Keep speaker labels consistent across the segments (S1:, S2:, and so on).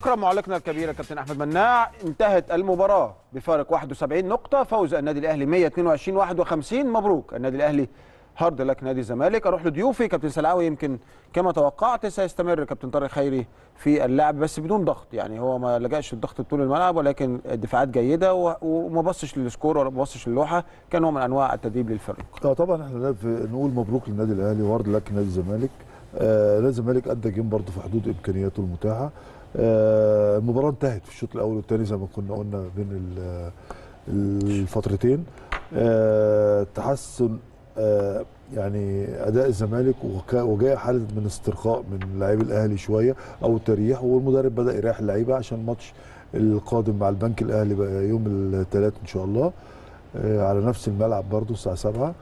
S1: شكرا معلقنا الكبير كابتن احمد مناع انتهت المباراه بفارق 71 نقطه فوز النادي الاهلي 122 51 مبروك النادي الاهلي هارد لك نادي الزمالك اروح لضيوفي كابتن سلعاوي يمكن كما توقعت سيستمر كابتن طارق خيري في اللعب بس بدون ضغط يعني هو ما لجاش للضغط طول الملعب ولكن الدفاعات جيده و- وما بصش للسكور ولا بصش للوحه كان نوع من انواع التدريب للفريق
S2: اه طبعا احنا لا- في- نقول مبروك للنادي الاهلي وارد لك نادي الزمالك آه نادي الزمالك ادى جيم برضه في حدود امكانياته المتاحه آه المباراه انتهت في الشوط الاول والثاني زي ما كنا قلنا بين ال- الفترتين آه تحسن آه يعني اداء الزمالك وكا- وجاء حاله من استرخاء من لاعبي الاهلي شويه او التريح والمدرب بدا يريح اللعيبه عشان الماتش القادم مع البنك الاهلي بقى يوم الثلاث ان شاء الله آه على نفس الملعب برضه الساعه 7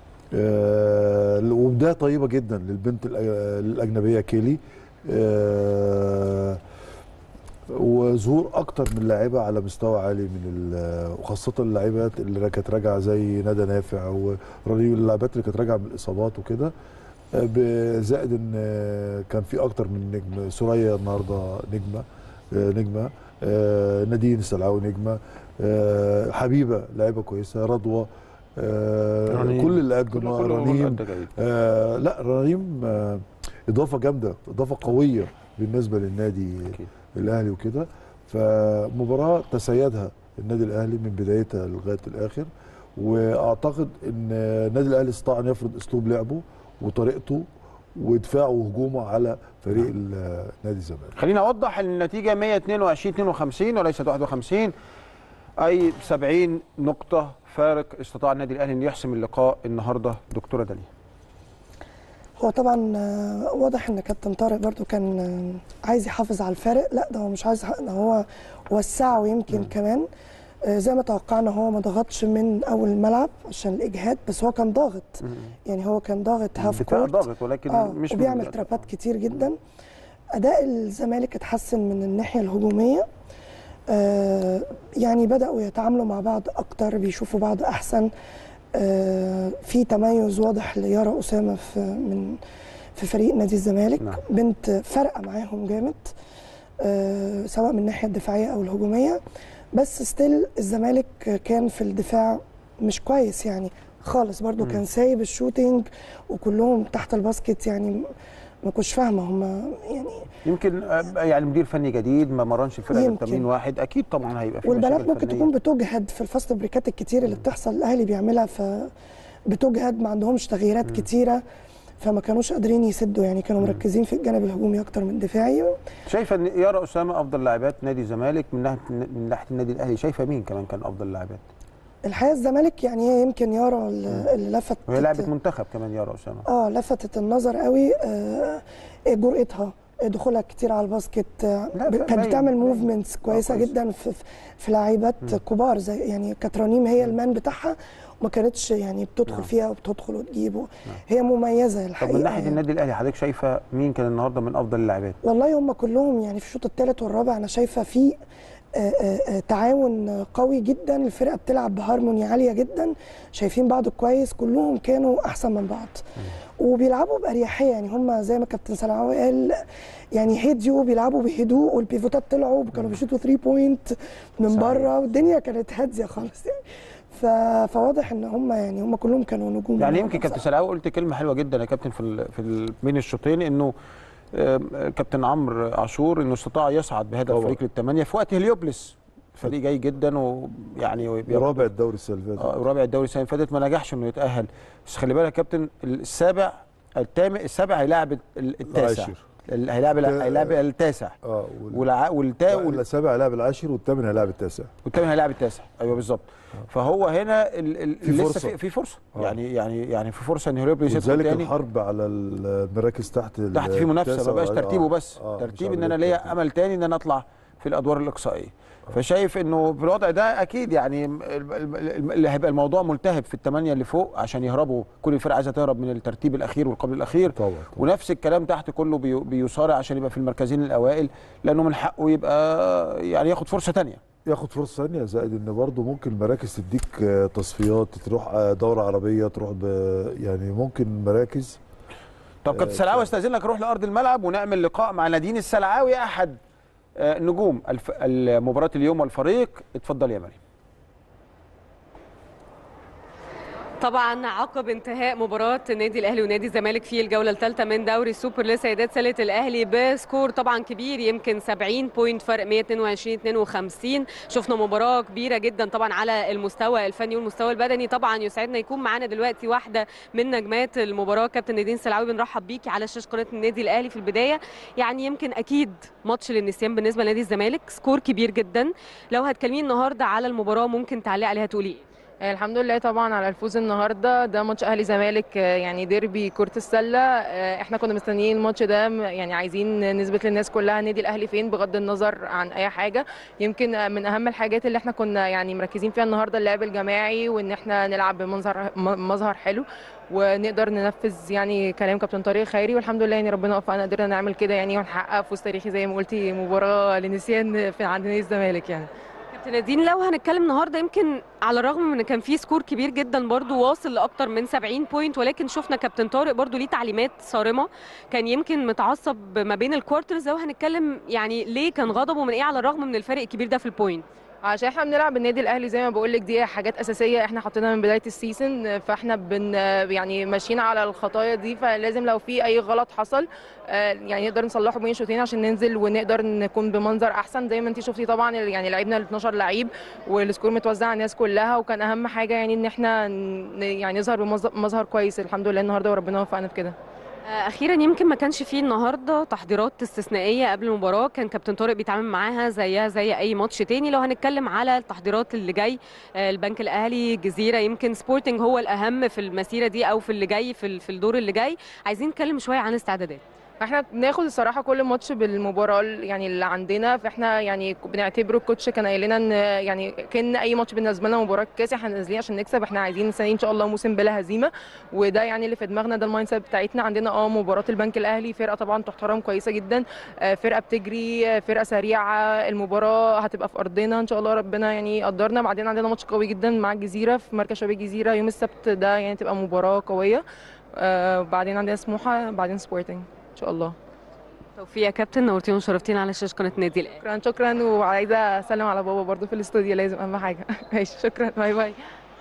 S2: آه، وبدايه طيبه جدا للبنت الأ- الاجنبيه كيلي آه، وظهور اكتر من لاعيبه على مستوى عالي من ال- وخاصه اللاعبات اللي كانت راجعه زي ندى نافع ورنيم اللاعبات اللي كانت راجعه من الاصابات وكده آه، ب- زائد ان آه، كان في اكتر من نجم سوريا النهارده نجمه آه، نجمه آه، نادين السلعاوي نجمه آه، حبيبه لاعيبه كويسه رضوى آه،
S1: رنيم.
S2: كل اللي
S1: كله-
S2: قدم
S1: كله
S2: رنيم
S1: أدى جيد.
S2: آه لا رنيم آه اضافه جامده اضافه قويه بالنسبه للنادي
S1: أكيد.
S2: الاهلي وكده فمباراه تسيدها النادي الاهلي من بدايتها لغايه الاخر واعتقد ان النادي الاهلي استطاع ان يفرض اسلوب لعبه وطريقته ودفاعه وهجومه على فريق ال- نادي الزمالك
S1: خليني اوضح النتيجه 122 52 وليست 51 اي 70 نقطه فارق استطاع النادي الاهلي ان يحسم اللقاء النهارده دكتوره داليا
S3: هو طبعا آه، واضح ان كابتن طارق برضو كان آه، عايز يحافظ على الفارق لا ده هو مش عايز يحقق- ده هو وسعه يمكن كمان آه، زي ما توقعنا هو ما ضغطش من اول الملعب عشان الاجهاد بس هو كان ضاغط يعني هو كان ضاغط هاف
S1: الدفاع
S3: كورت
S1: ضاغط ولكن
S3: اه
S1: مش من
S3: وبيعمل
S1: ال-
S3: ترابات كتير جدا اداء الزمالك اتحسن من الناحيه الهجوميه آه يعني بداوا يتعاملوا مع بعض اكتر بيشوفوا بعض احسن آه في تميز واضح ليارا اسامه في من في فريق نادي الزمالك
S1: نعم.
S3: بنت فارقه معاهم جامد آه سواء من الناحيه الدفاعيه او الهجوميه بس ستيل الزمالك كان في الدفاع مش كويس يعني خالص برضو كان سايب الشوتينج وكلهم تحت الباسكت يعني ما كنتش فاهمه هم يعني
S1: يمكن آه، يعني مدير فني جديد ما مرنش الفرقه
S3: يمكن.
S1: بتمرين واحد اكيد طبعا هيبقى في
S3: والبنات
S1: مشاكل
S3: ممكن
S1: فنية.
S3: تكون بتجهد في الفاست بريكات الكتير اللي بتحصل الاهلي بيعملها ف بتجهد ما عندهمش تغييرات كتيره فما كانوش قادرين يسدوا يعني كانوا مركزين في الجانب الهجومي اكتر من دفاعي
S1: شايفه ان يارا اسامه افضل لاعبات نادي الزمالك من ناحيه من ناحيه النادي الاهلي شايفه مين كمان كان افضل لاعبات
S3: الحقيقه الزمالك يعني هي يمكن يارا اللي اللي لفت
S1: وهي لعبت منتخب كمان يارا اسامه
S3: اه لفتت النظر قوي آه جرأتها دخولها كتير على الباسكت آه،
S1: لا،
S3: ب- كانت
S1: باين-
S3: بتعمل
S1: باين.
S3: موفمنتس كويسه
S1: كويس.
S3: جدا في في- في لعيبات كبار زي يعني كانت رنيم هي المان بتاعها وما كانتش يعني بتدخل
S1: نعم.
S3: فيها وبتدخل وتجيب و- هي مميزه
S1: طب
S3: الحقيقه
S1: من ناحيه
S3: يعني.
S1: النادي الاهلي حضرتك شايفه مين كان النهارده من افضل اللاعبات
S3: والله هم كلهم يعني في الشوط الثالث والرابع انا شايفه في آه، آه، آه، تعاون قوي جدا الفرقه بتلعب بهارموني عاليه جدا شايفين بعض كويس كلهم كانوا احسن من بعض وبيلعبوا باريحيه يعني هم زي ما كابتن سلعاوي قال يعني هديوا بيلعبوا بهدوء والبيفوتات طلعوا كانوا بيشوطوا 3 بوينت من
S1: صحيح.
S3: بره والدنيا كانت هاديه خالص يعني ف... فواضح ان هم يعني هم كلهم كانوا نجوم
S1: يعني
S3: النهاردة
S1: يمكن كابتن
S3: بصراحة.
S1: سلاوي قلت كلمه حلوه جدا يا كابتن في ال في ال بين الشوطين انه آم، كابتن عمرو عاشور انه استطاع يصعد بهذا
S2: طبعا.
S1: الفريق للثمانيه في وقت هليوبلس فريق جيد جدا ويعني وبياخد-
S2: رابع الدوري السنه اللي فاتت
S1: آه، رابع الدوري السنه اللي فاتت ما نجحش انه يتاهل بس خلي بالك يا كابتن السابع الثامن السابع هيلاعب ال- التاسع
S2: العاشر.
S1: ال- هيلاعب ال- هيلاعب التاسع
S2: اه وال-
S1: والع... والتا...
S2: وال- السابع هيلاعب العاشر والثامن هيلاعب التاسع
S1: والثامن هيلاعب التاسع ايوه بالظبط فهو هنا ال... ال...
S2: في
S1: لسه
S2: فرصة.
S1: في, في فرصه
S2: آه.
S1: يعني يعني يعني في فرصه ان هيروبلس يدخل
S2: ولذلك
S1: تاني
S2: الحرب على المراكز تحت ال-
S1: تحت في منافسه
S2: التاسع
S1: ما بقاش
S2: والع-
S1: ترتيبه
S2: آه،
S1: بس
S2: آه، مش
S1: ترتيب ان
S2: عملية
S1: انا ليا
S2: ترتيب.
S1: امل تاني ان انا اطلع في الادوار الاقصائيه فشايف انه في الوضع ده اكيد يعني ال- ال- ال- اللي هيبقى الموضوع ملتهب في الثمانيه اللي فوق عشان يهربوا كل الفرق عايزه تهرب من الترتيب الاخير والقبل الاخير
S2: طبعا طبعا.
S1: ونفس الكلام تحت كله بي- بيصارع عشان يبقى في المركزين الاوائل لانه من حقه يبقى يعني ياخد فرصه تانية
S2: ياخد فرصه ثانيه زائد ان برضه ممكن مراكز تديك آه، تصفيات تروح آه، دوره عربيه تروح ب يعني ممكن مراكز
S1: طب كابتن سلعاوي استاذنك اروح لارض الملعب ونعمل لقاء مع نادين السلعاوي احد آه، نجوم الف... مباراه اليوم والفريق اتفضل يا مريم
S4: طبعا عقب انتهاء مباراة النادي الأهلي ونادي الزمالك في الجولة الثالثة من دوري السوبر لسيدات سلة الأهلي بسكور طبعا كبير يمكن 70 بوينت فرق 122 52 شفنا مباراة كبيرة جدا طبعا على المستوى الفني والمستوى البدني طبعا يسعدنا يكون معانا دلوقتي واحدة من نجمات المباراة كابتن نادين سلعوي بنرحب بيكي على شاشة قناة النادي الأهلي في البداية يعني يمكن أكيد ماتش للنسيان بالنسبة لنادي الزمالك سكور كبير جدا لو هتكلمين النهاردة على المباراة ممكن تعلق عليها تقولي إيه؟
S5: الحمد لله طبعا على الفوز النهارده ده ماتش اهلي زمالك آه، يعني ديربي كره السله آه، احنا كنا مستنيين الماتش ده م- يعني عايزين نثبت للناس كلها النادي الاهلي فين بغض النظر عن اي حاجه يمكن آه، من اهم الحاجات اللي احنا كنا يعني مركزين فيها النهارده اللعب الجماعي وان احنا نلعب بمظهر م- مظهر حلو ونقدر ننفذ يعني كلام كابتن طارق خيري والحمد لله يعني ربنا وفقنا قدرنا نعمل كده يعني ونحقق فوز تاريخي زي ما قلتي مباراه لنسيان في عند نادي الزمالك يعني
S4: كابتن نادين لو هنتكلم النهارده يمكن على الرغم من ان كان في سكور كبير جدا برضو واصل لاكتر من 70 بوينت ولكن شفنا كابتن طارق برضو ليه تعليمات صارمه كان يمكن متعصب ما بين الكوارترز لو هنتكلم يعني ليه كان غضبه من ايه على الرغم من الفرق الكبير ده في البوينت
S5: عشان احنا بنلعب النادي الاهلي زي ما بقول لك دي حاجات اساسيه احنا حاطينها من بدايه السيزون فاحنا بن يعني ماشيين على الخطايا دي فلازم لو في اي غلط حصل آه، يعني نقدر نصلحه بين شوطين عشان ننزل ونقدر نكون بمنظر احسن زي ما انت شفتي طبعا يعني لعبنا ال 12 لعيب والسكور متوزع على الناس كلها وكان اهم حاجه يعني ان احنا ن- يعني نظهر بمظهر كويس الحمد لله النهارده وربنا وفقنا في كده
S4: آه، اخيرا يمكن ما كانش فيه النهارده تحضيرات استثنائيه قبل المباراه كان كابتن طارق بيتعامل معاها زيها زي اي ماتش تاني لو هنتكلم على التحضيرات اللي جاي آه، البنك الاهلي جزيره يمكن سبورتنج هو الاهم في المسيره دي او في اللي جاي في ال- في الدور اللي جاي عايزين نتكلم شويه عن الاستعدادات
S5: احنا بناخد الصراحه كل ماتش بالمباراه ال- يعني اللي عندنا فاحنا يعني بنعتبره الكوتش كان قايل لنا ان يعني كان اي ماتش بالنسبه لنا مباراه كاس احنا نازلين عشان نكسب احنا عايزين السنه دي ان شاء الله موسم بلا هزيمه وده يعني اللي في دماغنا ده المايند سيت بتاعتنا عندنا اه مباراه البنك الاهلي فرقه طبعا تحترم كويسه جدا آه، فرقه بتجري آه، فرقه سريعه المباراه هتبقى في ارضنا ان شاء الله ربنا يعني يقدرنا بعدين عندنا ماتش قوي جدا مع الجزيره في مركز شباب الجزيره يوم السبت ده يعني تبقى مباراه قويه آه، بعدين عندنا سموحه بعدين سبورتنج ان شاء الله
S4: توفيق يا كابتن نورتينا وشرفتينا على شاشه قناه النادي الاهلي
S5: شكرا شكرا وعايزه اسلم على بابا برضو في الاستوديو لازم اهم حاجه ماشي شكرا باي باي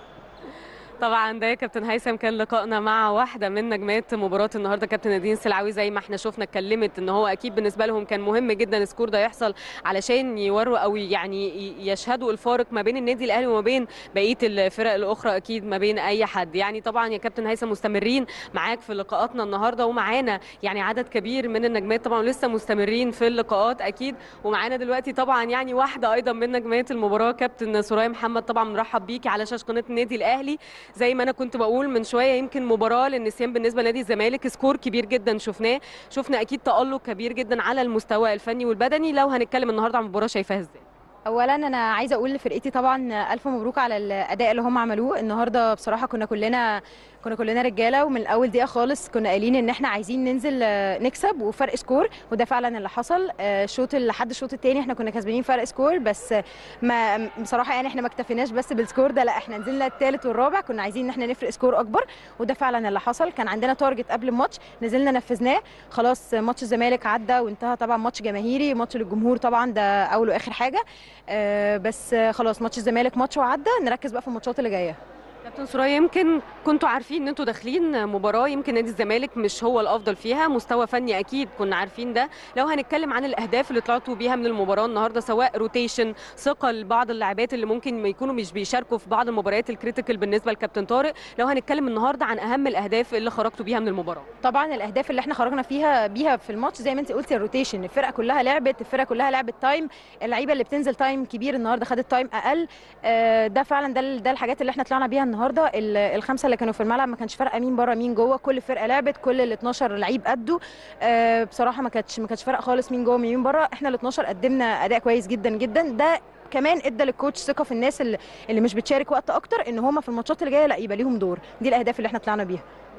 S4: طبعا ده يا كابتن هيثم كان لقائنا مع واحده من نجمات مباراه النهارده كابتن نادين سلعوي زي ما احنا شفنا اتكلمت ان هو اكيد بالنسبه لهم كان مهم جدا السكور ده يحصل علشان يوروا او يعني ي- يشهدوا الفارق ما بين النادي الاهلي وما بين بقيه الفرق الاخرى اكيد ما بين اي حد يعني طبعا يا كابتن هيثم مستمرين معاك في لقاءاتنا النهارده ومعانا يعني عدد كبير من النجمات طبعا لسه مستمرين في اللقاءات اكيد ومعانا دلوقتي طبعا يعني واحده ايضا من نجمات المباراه كابتن سرايا محمد طبعا مرحب بيكي على شاشه قناه النادي الاهلي زي ما انا كنت بقول من شويه يمكن مباراه للنسيان بالنسبه لنادي الزمالك سكور كبير جدا شفناه شفنا اكيد تالق كبير جدا على المستوى الفني والبدني لو هنتكلم النهارده عن المباراه شايفاها ازاي
S6: اولا انا عايزه اقول لفرقتي طبعا الف مبروك على الاداء اللي هم عملوه النهارده بصراحه كنا كلنا كنا كلنا رجاله ومن اول دقيقه خالص كنا قايلين ان احنا عايزين ننزل آه، نكسب وفرق سكور وده فعلا اللي حصل آه، الشوط لحد الشوط الثاني احنا كنا كسبانين فرق سكور بس آه، ما بصراحه يعني احنا ما اكتفيناش بس بالسكور ده لا احنا نزلنا الثالث والرابع كنا عايزين ان احنا نفرق سكور اكبر وده فعلا اللي حصل كان عندنا تارجت قبل الماتش نزلنا نفذناه خلاص ماتش الزمالك عدى وانتهى طبعا ماتش جماهيري ماتش للجمهور طبعا ده اول واخر حاجه آه، بس آه، خلاص ماتش الزمالك ماتش وعدى نركز بقى في الماتشات اللي جايه
S4: كابتن سرايا يمكن كنتوا عارفين ان انتوا داخلين مباراه يمكن نادي الزمالك مش هو الافضل فيها مستوى فني اكيد كنا عارفين ده لو هنتكلم عن الاهداف اللي طلعتوا بيها من المباراه النهارده سواء روتيشن ثقه لبعض اللاعبات اللي ممكن ما يكونوا مش بيشاركوا في بعض المباريات الكريتيكال بالنسبه لكابتن طارق لو هنتكلم النهارده عن اهم الاهداف اللي خرجتوا بيها من المباراه
S6: طبعا الاهداف اللي احنا خرجنا فيها بيها في الماتش زي ما انت قلتي الروتيشن الفرقه كلها لعبت الفرقه كلها لعبت تايم اللعيبه اللي بتنزل تايم كبير النهارده خدت تايم اقل آه، ده فعلا ده ال- ده الحاجات اللي احنا طلعنا بيها النهارده ال- الخمسه اللي كانوا في الملعب ما كانش فارقه مين بره مين جوه كل فرقه لعبت كل ال 12 لعيب قدوا آه، بصراحه ما كانتش ما كانتش فارقه خالص مين جوه مين بره احنا ال 12 قدمنا اداء كويس جدا جدا ده كمان ادى للكوتش ثقه في الناس اللي, اللي مش بتشارك وقت اكتر ان هم في الماتشات اللي جايه لا يبقى ليهم دور دي الاهداف اللي احنا طلعنا بيها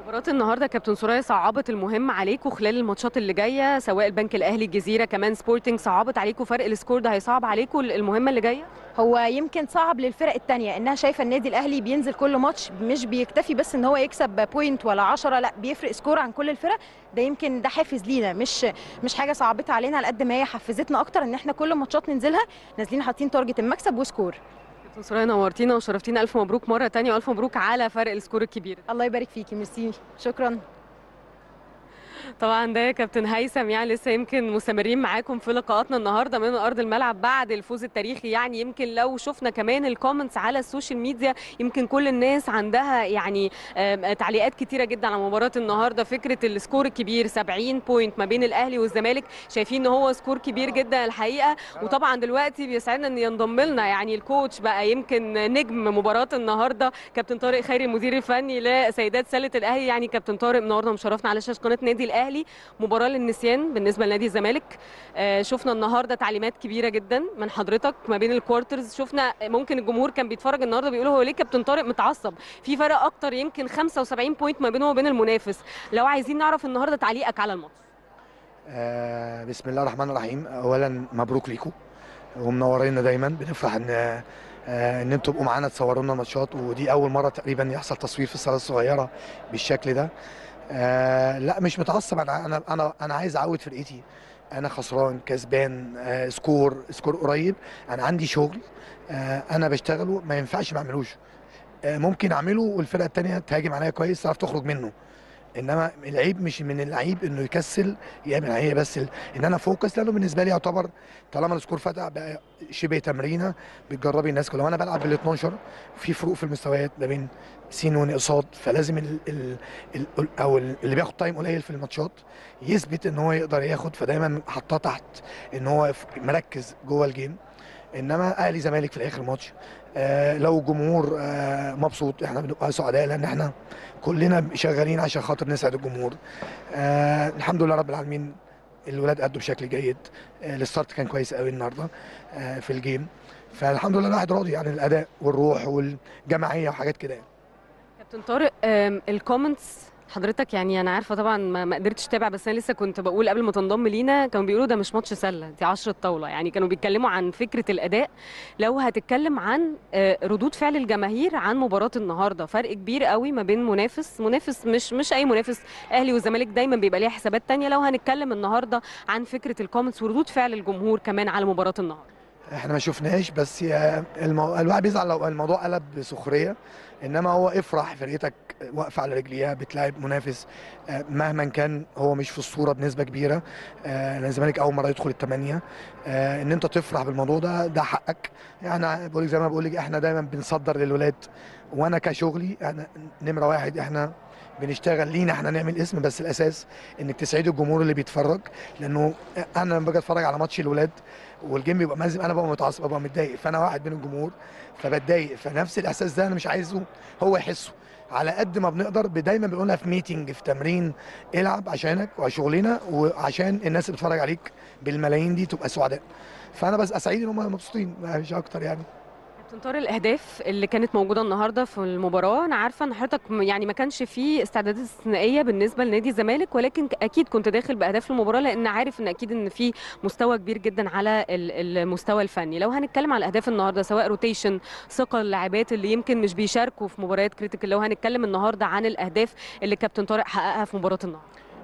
S4: مباراة النهارده كابتن سوريا صعبت المهم عليكم خلال الماتشات اللي جايه سواء البنك الاهلي الجزيره كمان سبورتنج صعبت عليكم فرق السكور ده هيصعب عليكم المهمه اللي جايه
S6: هو يمكن صعب للفرق التانية انها شايفه النادي الاهلي بينزل كل ماتش مش بيكتفي بس ان هو يكسب بوينت ولا 10 لا بيفرق سكور عن كل الفرق ده يمكن ده حافز لينا مش مش حاجه صعبتها علينا على قد ما هي حفزتنا اكتر ان احنا كل ماتشات ننزلها نازلين حاطين تارجت المكسب وسكور
S4: كابتن سوريا نورتينا وشرفتينا الف مبروك مره تانية والف مبروك على فرق السكور الكبير
S6: الله يبارك فيكي ميرسي شكرا
S4: طبعا ده يا كابتن هيثم يعني لسه يمكن مستمرين معاكم في لقاءاتنا النهارده من ارض الملعب بعد الفوز التاريخي يعني يمكن لو شفنا كمان الكومنتس على السوشيال ميديا يمكن كل الناس عندها يعني آم، تعليقات كتيره جدا على مباراه النهارده فكره السكور الكبير 70 بوينت ما بين الاهلي والزمالك شايفين ان هو سكور كبير جدا الحقيقه وطبعا دلوقتي بيسعدنا ان ينضم لنا يعني الكوتش بقى يمكن نجم مباراه النهارده كابتن طارق خيري المدير الفني لسيدات سله الاهلي يعني كابتن طارق منورنا ومشرفنا على شاشه قناه نادي الاهلي مباراه للنسيان بالنسبه لنادي الزمالك آه، شفنا النهارده تعليمات كبيره جدا من حضرتك ما بين الكوارترز شفنا ممكن الجمهور كان بيتفرج النهارده بيقولوا هو ليه كابتن طارق متعصب في فرق اكتر يمكن 75 بوينت ما بينه وبين المنافس لو عايزين نعرف النهارده تعليقك على الماتش
S7: آه، بسم الله الرحمن الرحيم اولا مبروك ليكم ومنورينا دايما بنفرح ان آه، ان انتوا تبقوا معانا تصوروا لنا ماتشات ودي اول مره تقريبا يحصل تصوير في الصاله الصغيره بالشكل ده آه، لا مش متعصب انا انا انا انا عايز اعود فرقتي انا خسران كسبان آه، سكور سكور قريب انا عندي شغل آه، انا بشتغله ما ينفعش ما اعملوش آه، ممكن اعمله والفرقه الثانيه تهاجم عليا كويس تعرف تخرج منه انما العيب مش من اللعيب انه يكسل يعمل هي بس ال... ان انا فوكس لانه بالنسبه لي يعتبر طالما السكور فتح بقى شبه تمرينه بتجربي الناس كلها وانا بلعب بال 12 في فروق في المستويات ما بين سين ونقصاد فلازم ال... ال... ال... او ال- اللي بياخد تايم قليل في الماتشات يثبت ان هو يقدر ياخد فدايما حطاه تحت ان هو ف- مركز جوه الجيم انما اهلي زمالك في الاخر ماتش آه لو الجمهور آه مبسوط احنا بنبقى سعداء لان احنا كلنا شغالين عشان خاطر نسعد الجمهور آه الحمد لله رب العالمين الولاد أدوا بشكل جيد آه الستارت كان كويس قوي النهارده آه في الجيم فالحمد لله الواحد راضي عن الاداء والروح والجماعيه وحاجات كده يعني.
S4: كابتن طارق آم، الكومنتس حضرتك يعني انا عارفه طبعا ما ما قدرتش اتابع بس انا لسه كنت بقول قبل ما تنضم لينا كانوا بيقولوا ده مش ماتش سله دي 10 طاوله يعني كانوا بيتكلموا عن فكره الاداء لو هتتكلم عن آه، ردود فعل الجماهير عن مباراه النهارده فرق كبير قوي ما بين منافس منافس مش مش اي منافس اهلي والزمالك دايما بيبقى ليها حسابات تانية لو هنتكلم النهارده عن فكره الكومنتس وردود فعل الجمهور كمان على مباراه النهارده
S7: احنا ما شفناش بس يا المو... الواحد بيزعل لو الموضوع قلب بسخريه انما هو افرح فرقتك واقفه على رجليها بتلاعب منافس آه، مهما كان هو مش في الصوره بنسبه كبيره آه، لان الزمالك اول مره يدخل الثمانيه آه، ان انت تفرح بالموضوع ده ده حقك يعني بقول لك زي ما بقول لك احنا دايما بنصدر للولاد وانا كشغلي انا نمره واحد احنا بنشتغل لينا احنا نعمل اسم بس الاساس انك تسعد الجمهور اللي بيتفرج لانه انا لما باجي اتفرج على ماتش الولاد والجيم بيبقى مازم انا ببقى متعصب ببقى متضايق فانا واحد من الجمهور فبتضايق فنفس الاحساس ده انا مش عايزه هو يحسه على قد ما بنقدر دايما بنقولها في ميتنج في تمرين العب عشانك وشغلنا وعشان الناس اللي بتتفرج عليك بالملايين دي تبقى سعداء فانا بس اسعد ان هم مبسوطين مش اكتر يعني
S4: كابتن طارق الاهداف اللي كانت موجوده النهارده في المباراه انا عارفه ان حضرتك م- يعني ما كانش في استعدادات استثنائيه بالنسبه لنادي الزمالك ولكن ك- اكيد كنت داخل باهداف المباراه لان عارف ان اكيد ان في مستوى كبير جدا على ال- المستوى الفني لو هنتكلم على الاهداف النهارده سواء روتيشن ثقه اللاعبات اللي يمكن مش بيشاركوا في مباريات كريتيكال لو هنتكلم النهارده عن الاهداف اللي كابتن طارق حققها في مباراه النهارده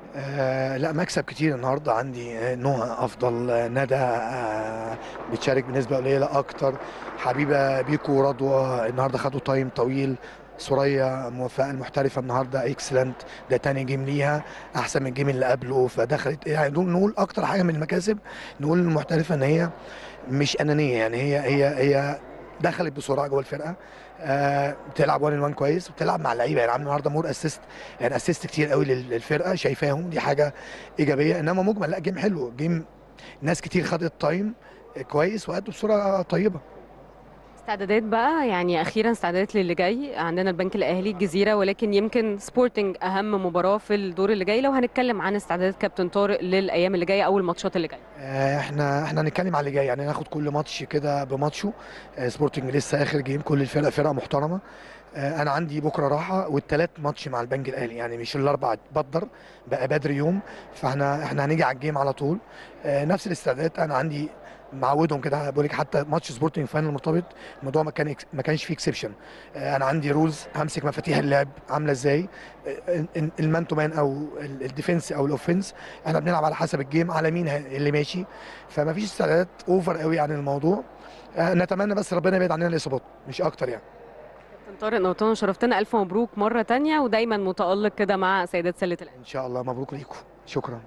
S7: آه لا مكسب كتير النهارده عندي آه، نهى افضل آه، ندى آه بتشارك بنسبه قليله اكتر حبيبه بيكو ورضوى النهارده خدوا تايم طويل سوريا موفقه المحترفه النهارده اكسلنت ده تاني جيم ليها احسن من الجيم اللي قبله فدخلت يعني دول نقول اكتر حاجه من المكاسب نقول المحترفه ان هي مش انانيه يعني هي هي هي دخلت بسرعه جوه الفرقه آه بتلعب 1 1 كويس بتلعب مع اللعيبه يعني عامل النهارده مور اسيست يعني اسيست كتير قوي لل- للفرقه شايفاهم دي حاجه ايجابيه انما مجمل لا جيم حلو جيم ناس كتير خدت تايم كويس وادوا بصوره طيبه
S4: استعدادات بقى يعني اخيرا استعدادات للي جاي عندنا البنك الاهلي الجزيره ولكن يمكن سبورتنج اهم مباراه في الدور اللي جاي لو هنتكلم عن استعدادات كابتن طارق للايام اللي جايه او الماتشات اللي جايه
S7: آه، احنا احنا هنتكلم على اللي جاي يعني ناخد كل ماتش كده بماتشه آه، سبورتنج لسه اخر جيم كل الفرق فرقه محترمه آه، انا عندي بكره راحه والثلاث ماتش مع البنك الاهلي يعني مش الاربع بدر بقى بدري يوم فاحنا احنا هنيجي على الجيم على طول آه، نفس الاستعدادات انا عندي معودهم كده بقول لك حتى ماتش سبورتنج فاينل مرتبط الموضوع ما كان ما كانش فيه اكسبشن انا عندي رولز همسك مفاتيح اللعب عامله ازاي آه، المان تو مان او ال- الديفنس او الاوفنس احنا بنلعب على حسب الجيم على مين ه- اللي ماشي فما فيش استعدادات اوفر قوي عن الموضوع آه، نتمنى بس ربنا يبعد عننا الاصابات مش اكتر يعني
S4: كابتن طارق نوطان شرفتنا الف مبروك مره تانية ودايما متالق كده مع سيدات سله الاهلي
S7: ان شاء الله مبروك ليكم شكرا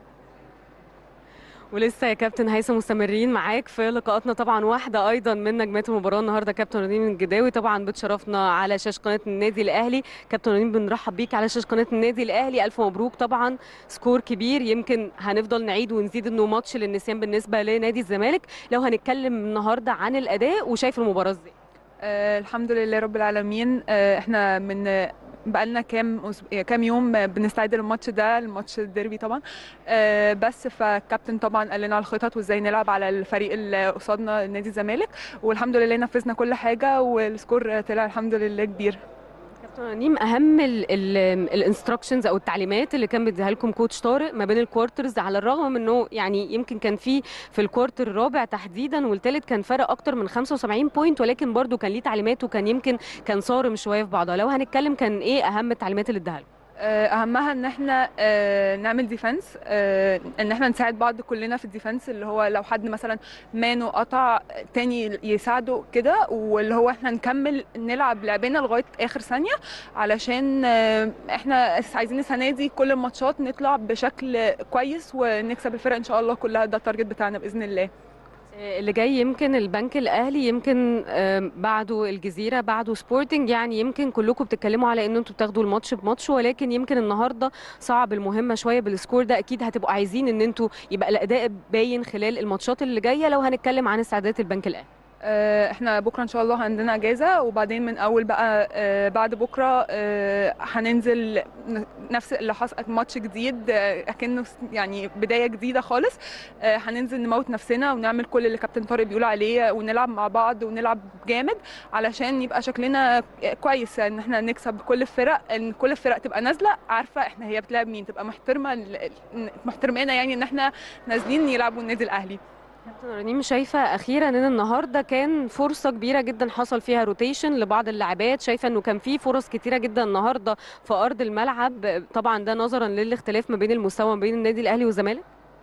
S4: ولسه يا كابتن هيثم مستمرين معاك في لقاءاتنا طبعا واحده ايضا من نجمات المباراه النهارده كابتن رنين الجداوي طبعا بتشرفنا على شاشه قناه النادي الاهلي كابتن رنين بنرحب بيك على شاشه قناه النادي الاهلي الف مبروك طبعا سكور كبير يمكن هنفضل نعيد ونزيد انه ماتش للنسيان بالنسبه لنادي الزمالك لو هنتكلم النهارده عن الاداء وشايف المباراه ازاي
S8: آه الحمد لله رب العالمين آه احنا من آه، بقالنا كام أسب- كام يوم آه، بنستعد للماتش ده الماتش الديربي طبعا آه بس فالكابتن طبعا قال لنا على الخطط وازاي نلعب على الفريق اللي قصادنا نادي الزمالك والحمد لله نفذنا كل حاجه والسكور آه، طلع الحمد لله كبير
S4: كابتن رنيم اهم الانستراكشنز او التعليمات اللي كان بيديها لكم كوتش طارق ما بين الكوارترز على الرغم من انه يعني يمكن كان في في الكوارتر الرابع تحديدا والثالث كان فرق اكتر من 75 بوينت ولكن برضو كان ليه تعليمات وكان يمكن كان صارم شويه في بعضها لو هنتكلم كان ايه اهم التعليمات اللي اداها لكم
S8: آه، اهمها ان احنا آه، نعمل ديفنس آه، ان احنا نساعد بعض كلنا في الديفنس اللي هو لو حد مثلا مانو قطع تاني يساعده كده واللي هو احنا نكمل نلعب لعبنا لغايه اخر ثانيه علشان آه، احنا عايزين السنه دي كل الماتشات نطلع بشكل كويس ونكسب الفرق ان شاء الله كلها ده التارجت بتاعنا باذن الله
S4: اللي جاي يمكن البنك الاهلي يمكن آم، بعده الجزيره بعده سبورتنج يعني يمكن كلكم بتتكلموا على ان انتوا بتاخدوا الماتش بماتش ولكن يمكن النهارده صعب المهمه شويه بالسكور ده اكيد هتبقوا عايزين ان انتوا يبقى الاداء باين خلال الماتشات اللي جايه لو هنتكلم عن استعدادات البنك الاهلي
S8: آه، احنا بكره ان شاء الله عندنا اجازه وبعدين من اول بقى آه، بعد بكره آه، هننزل ن- نفس اللي حصل ماتش جديد آه، اكنه س- يعني بدايه جديده خالص آه، هننزل نموت نفسنا ونعمل كل اللي كابتن طارق بيقول عليه ونلعب مع بعض ونلعب جامد علشان يبقى شكلنا كويس ان احنا نكسب كل الفرق ان كل الفرق تبقى نازله عارفه احنا هي بتلعب مين تبقى محترمه ال- محترمانا يعني ان احنا نازلين يلعبوا النادي الاهلي
S4: كابتن رنيم شايفه اخيرا ان النهارده كان فرصه كبيره جدا حصل فيها روتيشن لبعض اللاعبات شايفه انه كان في فرص كتيره جدا النهارده في ارض الملعب طبعا ده نظرا للاختلاف ما بين المستوى ما بين النادي الاهلي والزمالك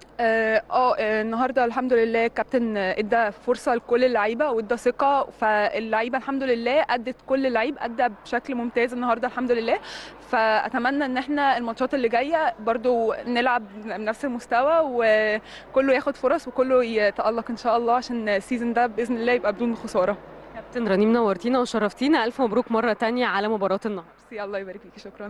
S8: اه آه، آه، النهارده الحمد لله الكابتن آه، ادى فرصه لكل اللعيبه وادى ثقه فاللعيبه الحمد لله ادت كل لعيب ادى بشكل ممتاز النهارده الحمد لله فاتمنى ان احنا الماتشات اللي جايه برضو نلعب بنفس المستوى وكله ياخد فرص وكله يتالق ان شاء الله عشان السيزون ده باذن الله يبقى بدون خساره
S4: كابتن رنيم نورتينا وشرفتينا الف مبروك مره تانية على مباراه النهارده
S8: ميرسي، الله يبارك فيكي شكرا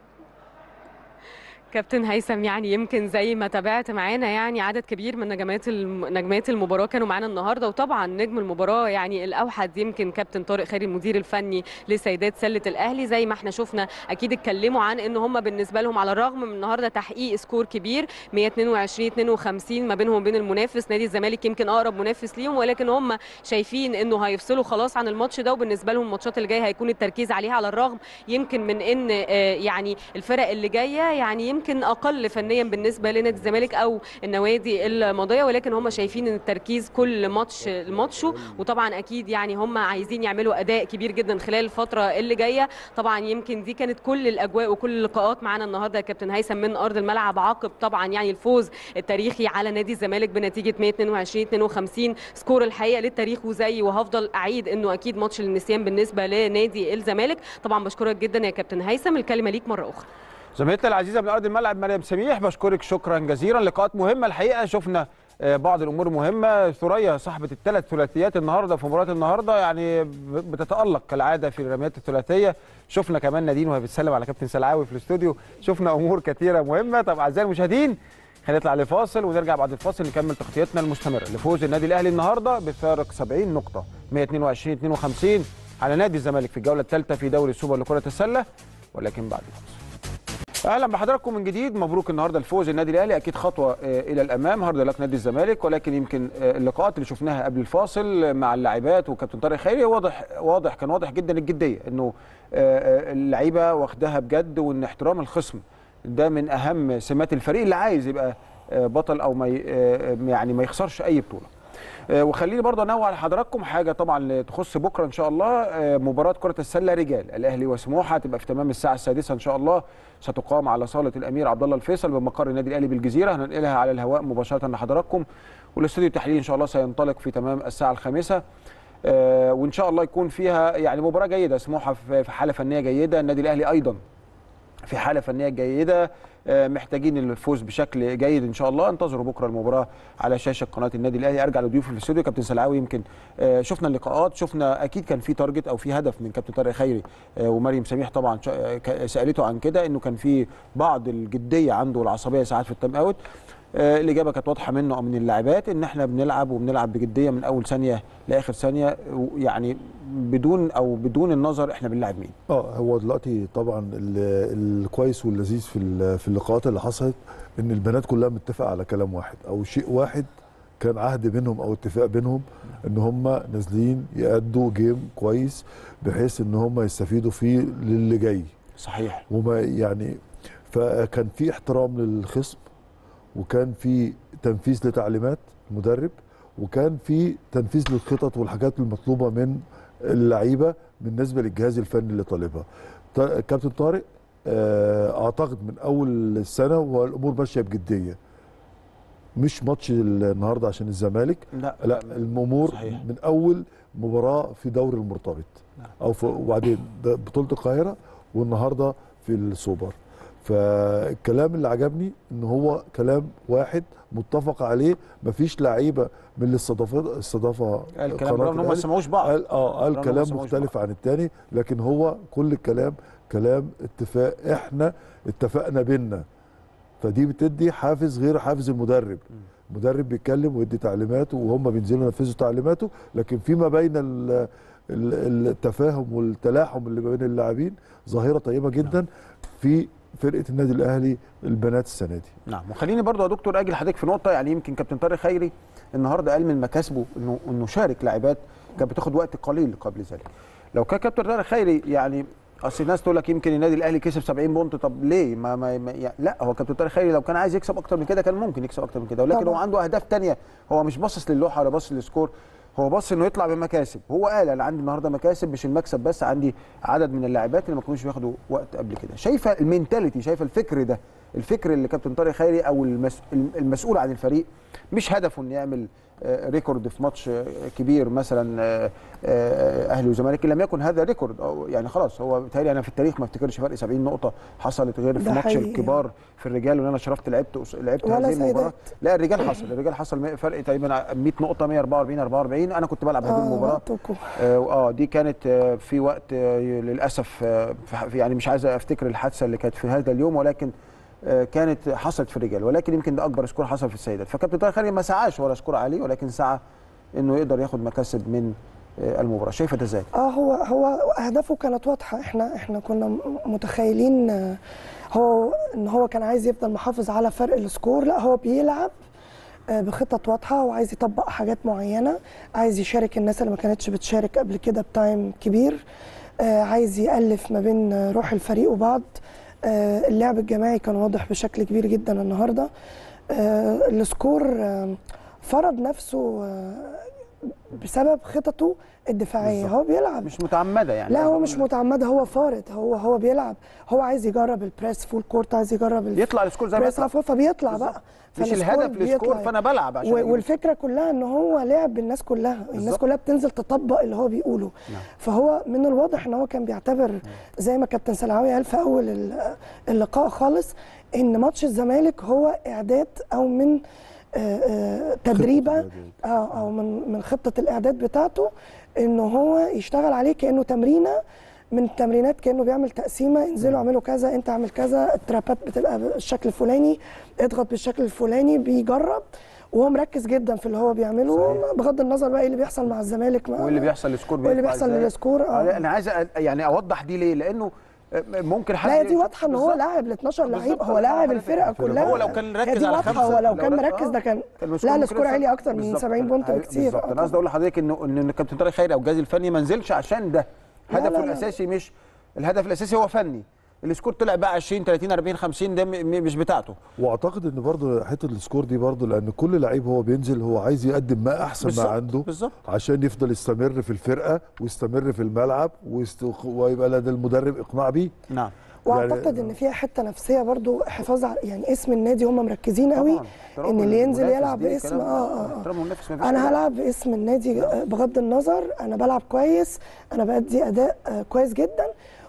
S4: كابتن هيثم يعني يمكن زي ما تابعت معانا يعني عدد كبير من نجمات الم... نجمات المباراه كانوا معانا النهارده وطبعا نجم المباراه يعني الاوحد يمكن كابتن طارق خيري المدير الفني لسيدات سله الاهلي زي ما احنا شفنا اكيد اتكلموا عن ان هم بالنسبه لهم على الرغم من النهارده تحقيق سكور كبير 122 52 ما بينهم وبين المنافس نادي الزمالك يمكن اقرب منافس ليهم ولكن هم شايفين انه هيفصلوا خلاص عن الماتش ده وبالنسبه لهم الماتشات اللي جايه هيكون التركيز عليها على الرغم يمكن من ان آه، يعني الفرق اللي جايه يعني يمكن اقل فنيا بالنسبه لنادي الزمالك او النوادي الماضيه ولكن هم شايفين ان التركيز كل ماتش لماتشه وطبعا اكيد يعني هم عايزين يعملوا اداء كبير جدا خلال الفتره اللي جايه طبعا يمكن دي كانت كل الاجواء وكل اللقاءات معانا النهارده يا كابتن هيثم من ارض الملعب عقب طبعا يعني الفوز التاريخي على نادي الزمالك بنتيجه 122 52 سكور الحقيقه للتاريخ وزي وهفضل اعيد انه اكيد ماتش للنسيان بالنسبه لنادي الزمالك طبعا بشكرك جدا يا كابتن هيثم الكلمه ليك مره اخرى
S1: زميلتنا العزيزه من ارض الملعب مريم سميح بشكرك شكرا جزيلا لقاءات مهمه الحقيقه شفنا آه، بعض الامور مهمه ثريا صاحبه الثلاث ثلاثيات النهارده في مباراه النهارده يعني ب- بتتالق كالعاده في الرميات الثلاثيه شفنا كمان نادين وهي بتسلم على كابتن سلعاوي في الاستوديو شفنا امور كثيره مهمه طب اعزائي المشاهدين هنطلع لفاصل ونرجع بعد الفاصل نكمل تغطيتنا المستمره لفوز النادي الاهلي النهارده بفارق 70 نقطه 122 52 على نادي الزمالك في الجوله الثالثه في دوري السوبر لكره السله ولكن بعد الفاصل اهلا بحضراتكم من جديد مبروك النهارده الفوز النادي الاهلي اكيد خطوه آه، الى الامام هارد لك نادي الزمالك ولكن يمكن آه، اللقاءات اللي شفناها قبل الفاصل مع اللاعبات وكابتن طارق خيري واضح واضح كان واضح جدا الجديه انه آه، آه، اللعيبه واخداها بجد وان احترام الخصم ده من اهم سمات الفريق اللي عايز يبقى آه، بطل او ما ي- آه، يعني ما يخسرش اي بطوله آه، وخليني برضه انوه لحضراتكم حاجه طبعا تخص بكره ان شاء الله آه، مباراه كره السله رجال الاهلي وسموحه هتبقى في تمام الساعه السادسه ان شاء الله ستقام على صاله الامير عبد الله الفيصل بمقر النادي الاهلي بالجزيره هننقلها على الهواء مباشره لحضراتكم والاستوديو التحليلي ان شاء الله سينطلق في تمام الساعه الخامسه آه، وان شاء الله يكون فيها يعني مباراه جيده سموحه في في حاله فنيه جيده النادي الاهلي ايضا في حاله فنيه جيده آه، محتاجين الفوز بشكل جيد ان شاء الله انتظروا بكره المباراه على شاشه قناه النادي الاهلي ارجع لضيوفي في الاستوديو كابتن سلعاوي يمكن آه، شفنا اللقاءات شفنا اكيد كان في تارجت او في هدف من كابتن طارق خيري آه، ومريم سميح طبعا شا- آه، ك- سالته عن كده انه كان في بعض الجديه عنده والعصبيه ساعات في التايم اوت آه، الاجابه كانت واضحه منه او من اللاعبات ان احنا بنلعب وبنلعب بجديه من اول ثانيه لاخر ثانيه يعني بدون او بدون النظر احنا بنلعب مين
S2: اه هو دلوقتي طبعا ال- الكويس واللذيذ في ال- في اللقاءات اللي حصلت ان البنات كلها متفقه على كلام واحد او شيء واحد كان عهد بينهم او اتفاق بينهم ان هم نازلين يأدوا جيم كويس بحيث ان هم يستفيدوا فيه للي جاي
S1: صحيح
S2: وما يعني فكان في احترام للخصم وكان في تنفيذ لتعليمات المدرب وكان في تنفيذ للخطط والحاجات المطلوبه من اللعيبه بالنسبه للجهاز الفني اللي طالبها ط- كابتن طارق آه، اعتقد من اول السنه والامور ماشيه بجديه مش ماتش النهارده عشان الزمالك
S1: لا
S2: لا الامور
S1: صحيح.
S2: من اول مباراه في دوري المرتبط
S1: نعم.
S2: او في وبعدين ده بطوله القاهره والنهارده في السوبر فالكلام اللي عجبني ان هو كلام واحد متفق عليه مفيش لعيبه من اللي استضافه استضافه
S1: قال كلام
S2: قناة
S1: برغم ان هم ما
S2: الأهلي.
S1: سمعوش بعض
S2: قال اه قال
S1: برغم إنهم ما
S2: كلام
S1: سمعوش
S2: مختلف عن التاني لكن هو كل الكلام كلام اتفاق احنا اتفقنا بينا فدي بتدي حافز غير حافز المدرب المدرب بيتكلم ويدي تعليماته وهم بينزلوا ينفذوا تعليماته لكن فيما بين ال- ال- التفاهم والتلاحم اللي ما بين اللاعبين ظاهره طيبه جدا في فرقه النادي الاهلي البنات السنه دي
S1: نعم وخليني برضو يا دكتور اجي لحضرتك في نقطه يعني يمكن كابتن طارق خيري النهارده قال من مكاسبه انه انه شارك لاعبات كانت بتاخد وقت قليل قبل ذلك لو كان كابتن طارق خيري يعني اصل الناس تقول لك يمكن النادي الاهلي كسب 70 بونت طب ليه ما, ما, ما يعني لا هو كابتن طارق خيري لو كان عايز يكسب اكتر من كده كان ممكن يكسب اكتر من كده ولكن
S3: طبعا.
S1: هو عنده اهداف تانية هو مش باصص للوحه ولا باصص للسكور هو باص انه يطلع بمكاسب هو قال انا عندي النهارده مكاسب مش المكسب بس عندي عدد من اللاعبات اللي ما كانوش بياخدوا وقت قبل كده شايفه المينتاليتي شايفه الفكر ده الفكر اللي كابتن طارق خيري او المس... المسؤول عن الفريق مش هدفه انه يعمل آه، ريكورد في ماتش آه، كبير مثلا آه، آه، اهلي وزمالك ان لم يكن هذا ريكورد أو يعني خلاص هو بيتهيألي انا في التاريخ ما افتكرش فرق 70 نقطه حصلت غير في
S3: ده
S1: ماتش
S3: حقيقي.
S1: الكبار في الرجال وان انا شرفت لعبت قص- لعبت
S3: ولا
S1: هذه المباراه
S3: سيدات.
S1: لا الرجال حصل الرجال حصل فرق تقريبا 100 نقطه 144 44 انا كنت بلعب هذه المباراه
S3: وقتكم.
S1: اه آه، دي كانت آه، في وقت آه، للاسف آه، في- يعني مش عايز افتكر الحادثه اللي كانت في هذا اليوم ولكن آه، كانت حصلت في الرجال ولكن يمكن ده اكبر سكور حصل في السيدات فكابتن طارق خيري ما سعاش ولا سكور عالي ولكن سعى انه يقدر ياخد مكاسب من آه، المباراه شايفه ده ازاي؟
S3: اه هو هو اهدافه كانت واضحه احنا احنا كنا م- متخيلين آه، هو ان هو كان عايز يفضل محافظ على فرق السكور لا هو بيلعب آه، بخطط واضحه وعايز يطبق حاجات معينه عايز يشارك الناس اللي ما كانتش بتشارك قبل كده بتايم كبير آه، عايز يألف ما بين آه، روح الفريق وبعض آه، اللعب الجماعي كان واضح بشكل كبير جدا النهارده آه، السكور آه، فرض نفسه آه، بسبب خططه الدفاعيه
S1: بالظبط.
S3: هو بيلعب
S1: مش متعمده يعني
S3: لا هو
S1: قصدي
S3: مش
S1: أقول
S3: متعمد هو فارض هو هو بيلعب هو عايز يجرب البريس فول كورت عايز يجرب ال-
S1: يطلع السكور زي ما
S3: بريس
S1: يطلع
S3: هاف فبيطلع
S1: بالظبط.
S3: بقى
S1: مش
S3: فالسكور
S1: الهدف للسكور
S3: بيطلع.
S1: فانا بلعب عشان
S3: و-
S1: أجيب
S3: والفكره كلها ان هو لعب بالناس كلها الناس
S1: بالظبط.
S3: كلها بتنزل تطبق اللي هو بيقوله
S1: نعم.
S3: فهو من الواضح ان هو كان بيعتبر زي ما كابتن سلعاوي قال في اول ال- اللقاء خالص ان ماتش الزمالك هو اعداد او من آه، آه، تدريبه
S2: الإعداد.
S3: اه او من من خطه الاعداد بتاعته ان هو يشتغل عليه كانه تمرينه من التمرينات كانه بيعمل تقسيمه انزلوا اعملوا كذا انت اعمل كذا الترابات بتبقى بالشكل الفلاني اضغط بالشكل الفلاني بيجرب وهو مركز جدا في اللي هو بيعمله
S1: صحيح.
S3: بغض النظر بقى ايه اللي بيحصل مع الزمالك ما
S1: واللي بيحصل للسكور
S3: واللي
S1: بيطلع
S3: بيحصل
S1: إزاي.
S3: للسكور
S1: آه،
S3: اه
S1: انا عايز أ- يعني اوضح دي ليه لانه ممكن حد
S3: لا هي دي
S1: يشوف-
S3: واضحه ان هو
S1: بالظبط.
S3: لاعب ال 12 لعيب
S1: بالظبط.
S3: هو لاعب
S1: هو
S3: الفرقه كلها
S1: هو لو كان
S3: هي
S1: ركز
S3: دي
S1: على
S3: واضحه
S1: خمسه
S3: هو لو كان
S1: رك-
S3: مركز
S1: آه،
S3: ده كان
S1: كان السكور
S3: لا
S1: ممكن
S3: السكور
S1: يوصل-
S3: عالي اكتر من
S1: بالظبط.
S3: 70 بونت
S1: كان-
S3: بكتير
S1: بالظبط
S3: آه
S1: انا قصدي اقول لحضرتك انه ان الكابتن طارق خيري او الجهاز الفني ما نزلش عشان ده
S3: لا،
S1: هدفه
S3: لا، لا.
S1: الاساسي مش الهدف الاساسي هو فني السكور طلع بقى 20 30 40 50 ده م- م- مش بتاعته
S2: واعتقد ان برضه حته السكور دي برضه لان كل لعيب هو بينزل هو عايز يقدم ما احسن ما
S1: بالظبط،
S2: عنده
S1: بالظبط.
S2: عشان يفضل يستمر في الفرقه ويستمر في الملعب ويست... ويبقى لدى المدرب اقناع بيه
S1: نعم
S3: واعتقد ان فيها حته نفسيه برضو حفاظ على يعني اسم النادي هم مركزين قوي
S1: طبعاً. احترام
S3: ان اللي ينزل
S1: المنافس
S3: يلعب
S1: دي
S3: باسم
S1: كلام-
S3: اه اه
S1: احترام المنافس مفيش
S3: انا
S1: كلام.
S3: هلعب باسم النادي آه، بغض النظر انا بلعب كويس انا بادي اداء آه، كويس جدا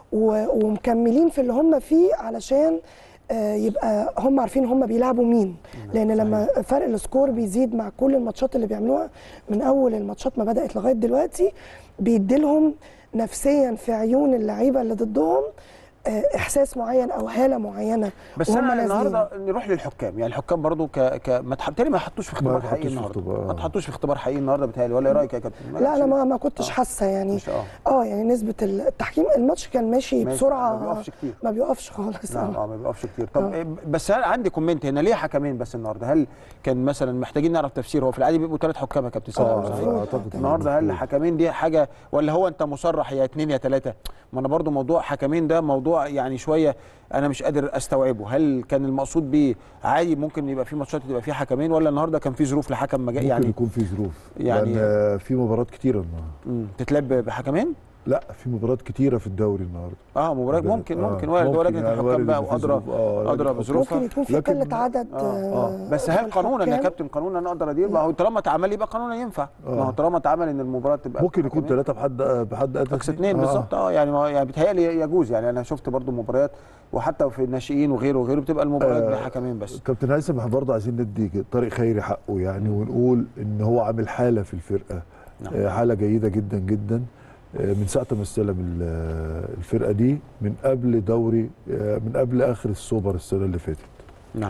S3: و- ومكملين في اللي هم فيه علشان آه، يبقى هم عارفين هم بيلعبوا مين لان لما فرق السكور بيزيد مع كل الماتشات اللي بيعملوها من اول الماتشات ما بدات لغايه دلوقتي بيديلهم نفسيا في عيون اللعيبه اللي ضدهم آه، احساس معين او هاله معينه
S1: بس
S3: وهم
S1: انا
S3: نازلين.
S1: النهارده نروح للحكام يعني الحكام برضو ك ك ما تح... بالتالي ما حطوش في اختبار
S2: حطوش
S1: حقيقي
S2: في
S1: النهارده
S2: اختبار.
S1: ما تحطوش في اختبار حقيقي النهارده بتهيألي ولا ايه رايك يا كابتن
S3: لا انا ما ما كنتش حاسه يعني
S1: مش اه
S3: اه يعني نسبه التحكيم الماتش كان ماشي,
S1: ماشي،
S3: بسرعه
S1: ما بيقفش كتير.
S3: ما بيقفش خالص
S1: نعم
S3: آه.
S1: اه ما بيقفش كتير طب
S3: آه.
S1: إيه، بس أنا عندي كومنت هنا ليه حكمين بس النهارده هل كان مثلا محتاجين نعرف تفسير هو في العادي بيبقوا ثلاث حكام يا كابتن سلام
S2: اه
S1: صحيح
S2: اعتقد
S1: النهارده هل حكمين دي حاجه ولا هو انت مصرح يا اثنين يا ثلاثه ما انا برضو موضوع حكمين ده موضوع يعني شويه انا مش قادر استوعبه هل كان المقصود بيه عادي ممكن يبقى في ماتشات يبقى فيها حكمين ولا النهارده كان في ظروف لحكم ما جا-
S2: ممكن
S1: يعني
S2: يكون في ظروف
S1: يعني-
S2: يعني لان في مباريات كتيره النهارده
S1: مم، تتلعب بحكمين
S2: لا في مباريات كتيره في الدوري النهارده
S1: اه مباراه
S2: ده-
S1: ممكن
S2: آه،
S1: ممكن وارد هو
S2: ممكن
S1: لجنه
S2: يعني
S1: الحكام
S2: وارد
S1: بقى
S2: إن في
S1: وادرى
S2: ظروف. آه،
S1: ادرى
S2: لجنة
S1: بظروفها
S3: ممكن يكون في
S2: لكن-
S3: قله عدد
S1: آه.
S3: آه.
S1: بس هل قانونا يا
S3: الحكام.
S1: كابتن قانونا انا اقدر ادير ما هو طالما اتعمل يبقى قانونا ينفع ما هو
S2: آه.
S1: طالما اتعمل ان المباراه تبقى
S2: ممكن يكون
S1: بحكمين.
S2: ثلاثه بحد بحد ادنى
S1: اكس اثنين بالظبط اه يعني ما يعني بيتهيألي يجوز يعني انا شفت برضو مباريات وحتى في الناشئين وغيره وغيره بتبقى المباريات
S2: آه.
S1: بحكمين بس
S2: كابتن هيثم احنا برضه عايزين ندي طارق خيري حقه يعني ونقول ان هو عامل حاله في الفرقه
S1: نعم.
S2: آه، حاله جيده جدا جدا آه، من ساعه ما استلم ال- آه، الفرقه دي من قبل دوري آه، من قبل اخر السوبر السنه اللي فاتت
S1: نعم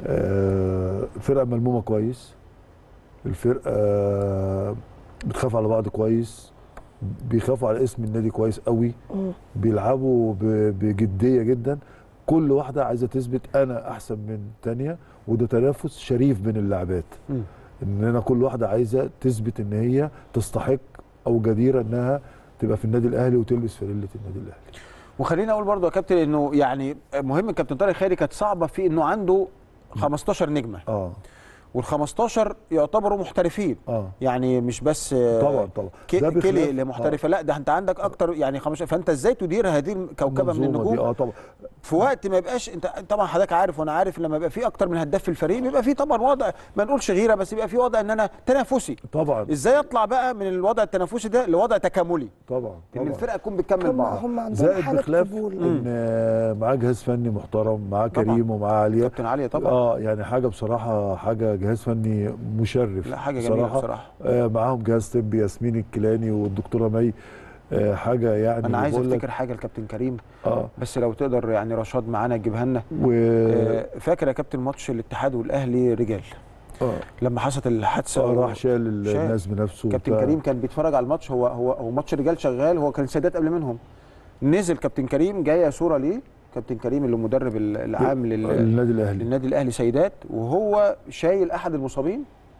S2: آه، الفرقه ملمومه كويس الفرقه آه، بتخاف على بعض كويس بيخافوا على اسم النادي كويس قوي
S3: مم.
S2: بيلعبوا ب- بجديه جدا كل واحده عايزه تثبت انا احسن من تانية وده تنافس شريف بين اللاعبات
S1: مم.
S2: اننا كل واحده عايزه تثبت ان هي تستحق او جديره انها تبقى في النادي الاهلي وتلبس فانيله النادي الاهلي
S1: وخليني اقول برضو يا كابتن انه يعني مهم الكابتن طارق خيري كانت صعبه في انه عنده 15 نجمه
S2: اه
S1: وال 15 يعتبروا محترفين
S2: اه
S1: يعني مش بس آه،
S2: طبعا طبعا
S1: كي-
S2: ده بخلاف-
S1: كيلي اللي محترفه لا ده انت عندك اكتر يعني 15 فانت ازاي تدير هذه الكوكبه من
S2: المنظومة دي،
S1: النجوم
S2: اه طبعا
S1: في وقت ما يبقاش انت طبعا حضرتك عارف وانا عارف لما يبقى في اكتر من هداف في الفريق بيبقى في طبعا وضع ما نقولش غيره بس يبقى في وضع ان انا تنافسي
S2: طبعا
S1: ازاي اطلع بقى من الوضع التنافسي ده لوضع تكاملي
S2: طبعا
S1: ان
S2: طبعا
S1: الفرقه تكون بتكمل
S3: هم
S1: بعض
S3: هم عندهم
S2: زائد
S3: حاله
S2: بخلاف
S3: قبول
S2: ان آه، معاه جهاز فني محترم معاه
S1: طبعاً.
S2: كريم ومعاه عليا
S1: كابتن علي طبعا
S2: اه يعني حاجه بصراحه حاجه جهاز فني مشرف
S1: لا حاجه جميله بصراحه
S2: آه معاهم جهاز طبي ياسمين الكيلاني والدكتوره مي آه حاجه يعني
S1: انا عايز
S2: بقول لك-
S1: افتكر حاجه الكابتن كريم
S2: اه
S1: بس لو تقدر يعني رشاد معانا تجيبها لنا
S2: و
S1: آه، فاكر يا كابتن ماتش الاتحاد والاهلي رجال
S2: اه
S1: لما حصلت الحادثه
S2: آه،
S1: و-
S2: راح شال
S1: شال.
S2: الناس بنفسه
S1: كابتن
S2: وبتاع.
S1: كريم كان بيتفرج على الماتش هو هو هو ماتش الرجال شغال هو كان سادات قبل منهم نزل كابتن كريم جايه صوره ليه كابتن كريم اللي مدرب ال- العام لل...
S2: النادي الاهلي
S1: للنادي الاهلي سيدات وهو شايل احد المصابين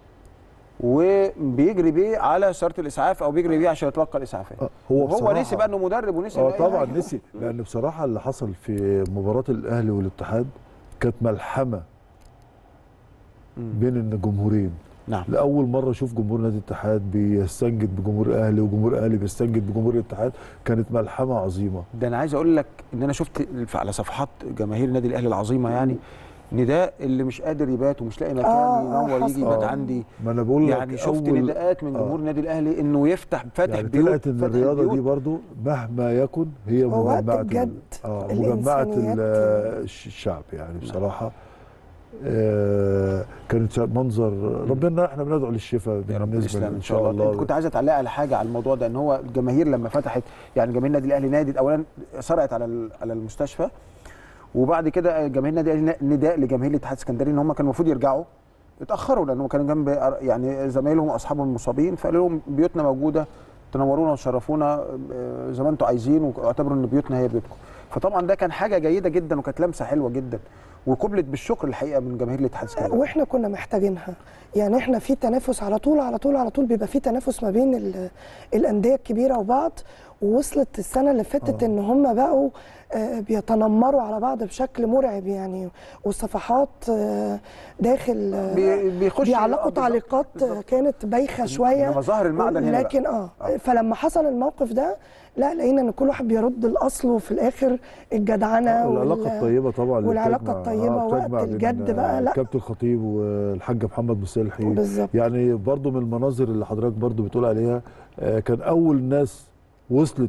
S1: وبيجري بيه على سياره الاسعاف او بيجري بيه عشان يتلقى الاسعافات
S2: آه، هو
S1: هو
S2: بصراحة
S1: نسي بقى انه مدرب ونسي
S2: اه
S1: إن أي
S2: طبعا
S1: حاجة.
S2: نسي لان بصراحه اللي حصل في مباراه الاهلي والاتحاد كانت ملحمه
S1: مم.
S2: بين الجمهورين
S1: نعم
S2: لاول مره اشوف جمهور نادي الاتحاد بيستنجد بجمهور الاهلي وجمهور الاهلي بيستنجد بجمهور الاتحاد كانت ملحمه عظيمه
S1: ده انا عايز اقول لك ان انا شفت على صفحات جماهير النادي الاهلي العظيمه يعني نداء اللي مش قادر يبات ومش لاقي مكان
S3: آه،
S1: ينور
S3: حصل.
S1: يجي يبات
S2: آه.
S1: عندي
S2: ما انا بقول لك
S1: يعني شفت
S2: أول-
S1: نداءات من
S2: آه.
S1: جمهور النادي الاهلي انه يفتح فاتح
S2: يعني
S1: بيوت
S2: طلعت ان
S1: فاتح
S2: الرياضه دي
S1: بيوت.
S2: برضو مهما يكن هي
S3: هو وقت
S2: مجمعه ال-
S3: بجد
S2: اه مجمعه
S3: الإنسانيات.
S2: ال- الش- الشعب يعني بصراحه آه كانت منظر ربنا احنا بندعو للشفاء
S1: يا رب
S2: بالنسبه
S1: الاسلام
S2: ان
S1: ان شاء الله انت كنت عايز تعلق على حاجه على الموضوع ده ان هو الجماهير لما فتحت يعني جماهير النادي الاهلي نادت اولا سرقت على ال- على المستشفى وبعد كده جماهير النادي الاهلي نداء لجماهير الاتحاد السكندري ان هم كانوا المفروض يرجعوا اتاخروا لانهم كانوا جنب يعني زمايلهم واصحابهم المصابين فقالوا لهم بيوتنا موجوده تنورونا وتشرفونا آه، زي ما انتم عايزين واعتبروا ان بيوتنا هي بيوتكم فطبعا ده كان حاجه جيده جدا وكانت لمسه حلوه جدا وقبلت بالشكر الحقيقه من جماهير الاتحاد السكندري
S3: واحنا كنا محتاجينها يعني احنا في تنافس على طول على طول على طول بيبقى في تنافس ما بين ال- الانديه الكبيره وبعض ووصلت السنه اللي فاتت ان هم بقوا آه، بيتنمروا على بعض بشكل مرعب يعني والصفحات آه، داخل آه،
S1: بي- بيخش
S3: بيعلقوا
S1: آه، بالظبط.
S3: تعليقات آه، كانت بايخه شويه
S1: إنما ظهر المعدن هنا بقى.
S3: لكن اه
S1: آه.
S3: فلما حصل الموقف ده لا لقينا ان كل واحد بيرد الاصل وفي الاخر الجدعنه وال-
S2: العلاقه الطيبه طبعا اللي
S3: والعلاقة
S2: بتجمع-
S3: الطيبة وقت
S2: بتجمع بين،
S3: الجد
S2: آه،
S3: بقى، لا.
S2: كابتن الخطيب والحاج محمد مصلحي
S3: بالظبط
S2: يعني برضو من المناظر اللي حضرتك برضو بتقول عليها آه، كان اول ناس وصلت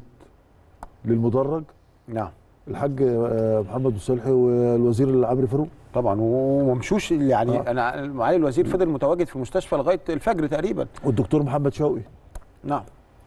S2: للمدرج
S1: نعم
S2: الحاج آه، محمد مصلحي والوزير العمري فاروق
S1: طبعا وممشوش يعني
S2: آه.
S1: انا معالي الوزير فضل متواجد في المستشفى لغايه الفجر تقريبا
S2: والدكتور محمد شوقي
S1: نعم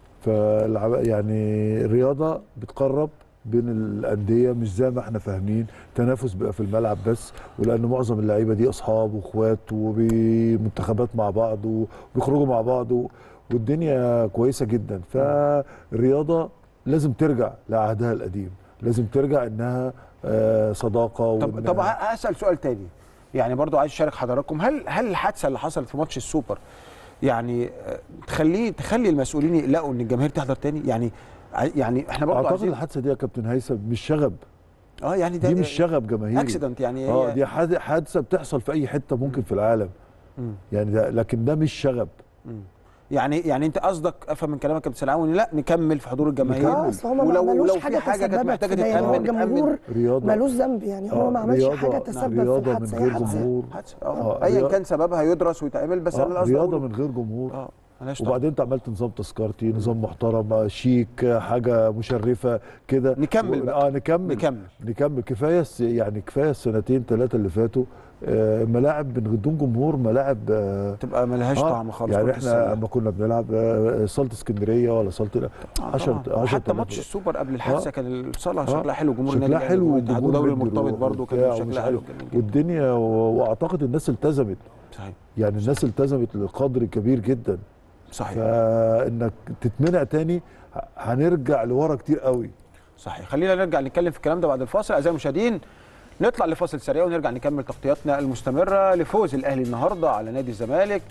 S2: فالعب يعني الرياضه بتقرب بين الانديه مش زي ما احنا فاهمين تنافس بقى في الملعب بس ولان معظم اللعيبه دي اصحاب واخوات وبمنتخبات مع بعض وبيخرجوا مع بعض و- والدنيا كويسه جدا فالرياضه لازم ترجع لعهدها القديم لازم ترجع انها آه، صداقه
S1: طب
S2: وإنها-
S1: طب هسال سؤال تاني يعني برضو عايز اشارك حضراتكم هل هل الحادثه اللي حصلت في ماتش السوبر يعني آه، تخليه تخلي المسؤولين يقلقوا ان الجماهير تحضر تاني يعني ع- يعني احنا برضو
S2: اعتقد
S1: عايزين
S2: الحادثه دي يا كابتن هيثم مش شغب
S1: اه يعني ده
S2: دي مش شغب جماهيري
S1: اكسيدنت يعني
S2: اه
S1: هي-
S2: دي حاد- حادثه بتحصل في اي حته ممكن في العالم
S1: مم.
S2: يعني ده لكن ده مش شغب
S1: مم. يعني يعني انت قصدك افهم من كلامك يا كابتن سلعاوي ان لا نكمل في حضور الجماهير
S3: اه اصل هم ما
S1: ولو
S3: عملوش
S1: لو
S3: حاجه
S1: في حاجه كانت
S3: تسببت
S1: محتاجه
S3: في ده يعني هو
S1: تتامن نتامن
S3: الجمهور
S2: رياضه
S3: ملوش ذنب يعني هو
S2: آه،
S3: ما عملش
S2: رياضة-
S3: حاجه
S2: نعم،
S3: تسبب في
S2: رياضه من
S3: الحادثه هي
S2: غير
S3: حادثه
S2: جمهور
S1: حادثة.
S2: آه،
S1: اه ايا
S2: رياضة-
S1: كان سببها يدرس ويتعمل بس انا
S2: آه
S1: قصدي
S2: رياضه
S1: أقوله.
S2: من غير جمهور
S1: اه ملهاش طعم.
S2: وبعدين انت عملت نظام تذكرتي نظام محترم شيك حاجه مشرفه كده
S1: نكمل
S2: و-
S1: بقى.
S2: اه نكمل
S1: نكمل
S2: نكمل كفايه الس- يعني كفايه السنتين ثلاثه اللي فاتوا آه ملاعب من بدون جمهور ملاعب آه
S1: تبقى ملهاش
S2: آه،
S1: طعم خالص
S2: يعني
S1: كرة
S2: احنا
S1: السلة.
S2: لما كنا بنلعب آه، صاله اسكندريه ولا صاله
S1: آه
S2: 10
S1: طبعاً. حتى ماتش السوبر قبل الحادثه
S2: آه.
S1: كان الصاله
S2: آه.
S1: شكلها حلو جمهور
S2: شكلها
S1: النادي
S2: حلو
S1: والاتحاد
S2: والجمهور
S1: والدوري
S2: بيدي
S1: المرتبط
S2: روح
S1: برضه
S2: وبتاع
S1: كان
S2: ومش
S1: شكلها
S2: عارف.
S1: حلو جميل جدا
S2: والدنيا و- واعتقد الناس التزمت
S1: صحيح
S2: يعني الناس التزمت لقدر كبير جدا
S1: صحيح
S2: فانك تتمنع تاني ه- هنرجع لورا كتير قوي
S1: صحيح خلينا نرجع نتكلم في الكلام ده بعد الفاصل اعزائي المشاهدين نطلع لفاصل سريع ونرجع نكمل تغطياتنا المستمره لفوز الاهلي النهارده على نادي الزمالك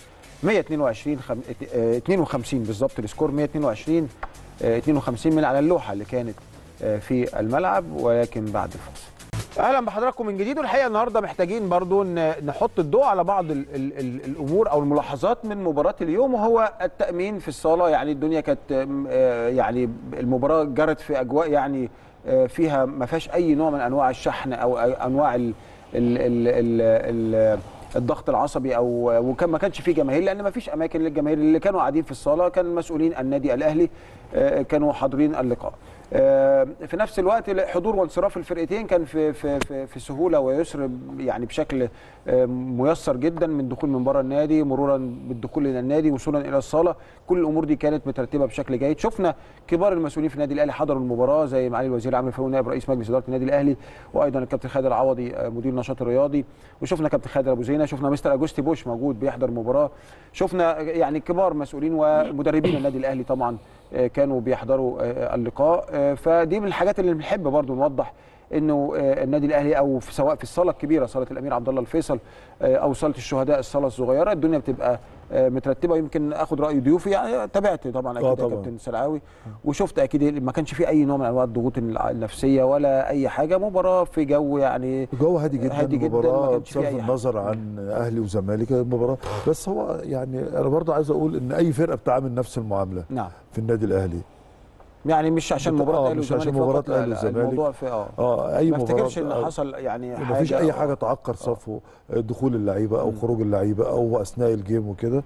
S1: 122 خم... اه 52 بالظبط السكور 122 اه 52 من على اللوحه اللي كانت اه في الملعب ولكن بعد الفاصل اهلا بحضراتكم من جديد والحقيقه النهارده محتاجين برضو ن- نحط الضوء على بعض ال ال ال الامور او الملاحظات من مباراه اليوم وهو التامين في الصاله يعني الدنيا كانت آم، آه، يعني المباراه جرت في اجواء يعني آه، فيها ما فيهاش اي نوع من انواع الشحن او أي انواع ال ال ال ال ال الضغط العصبي او وكان ما كانش فيه جماهير لان ما فيش اماكن للجماهير اللي كانوا قاعدين في الصاله كان مسؤولين النادي الاهلي آه، كانوا حاضرين اللقاء آه، في نفس الوقت حضور وانصراف الفرقتين كان في في في, في سهوله ويسر يعني بشكل آه، ميسر جدا من دخول من بره النادي مرورا بالدخول الى النادي وصولا الى الصاله كل الامور دي كانت مترتبه بشكل جيد شفنا كبار المسؤولين في النادي الاهلي حضروا المباراه زي معالي الوزير عمرو فاروق نائب رئيس مجلس اداره النادي الاهلي وايضا الكابتن خالد العوضي آه، مدير النشاط الرياضي وشفنا كابتن خالد ابو زينه شفنا مستر اجوستي بوش موجود بيحضر المباراه شفنا يعني كبار مسؤولين ومدربين النادي الاهلي طبعا آه، كانوا بيحضروا آه، اللقاء آه، فدي من الحاجات اللي بنحب برضو نوضح انه آه، النادي الاهلي او في سواء في الصاله الكبيره صاله الامير عبد الله الفيصل آه، او صاله الشهداء الصاله الصغيره الدنيا بتبقى آه، مترتبه يمكن اخد راي ضيوفي يعني تابعت طبعا
S2: آه
S1: اكيد يا
S2: طبعاً.
S1: كابتن سلعاوي وشفت اكيد ما كانش في اي نوع من انواع الضغوط النفسيه ولا اي حاجه مباراه في جو يعني
S2: الجو هادي جدا
S1: هادي جداً، ما
S2: المباراه
S1: كانش فيه
S2: بصرف
S1: أي حاجة.
S2: النظر عن اهلي وزمالك المباراه بس هو يعني انا برضه عايز اقول ان اي فرقه بتعامل نفس المعامله
S1: نعم
S2: في النادي الاهلي
S1: يعني مش عشان
S2: بت-
S1: مباراه
S2: آه،
S1: الاهلي
S2: مش عشان
S1: والزمالك
S2: مباراة
S1: فقط، لا،
S2: الأهلي
S1: لا،
S2: والزمالك.
S1: الموضوع في اه
S2: اه اي
S1: ما
S2: مباراه
S1: افتكرش ان
S2: آه،
S1: حصل يعني
S2: ما فيش اي حاجه تعكر صفو دخول اللعيبه او خروج اللعيبه او اثناء الجيم وكده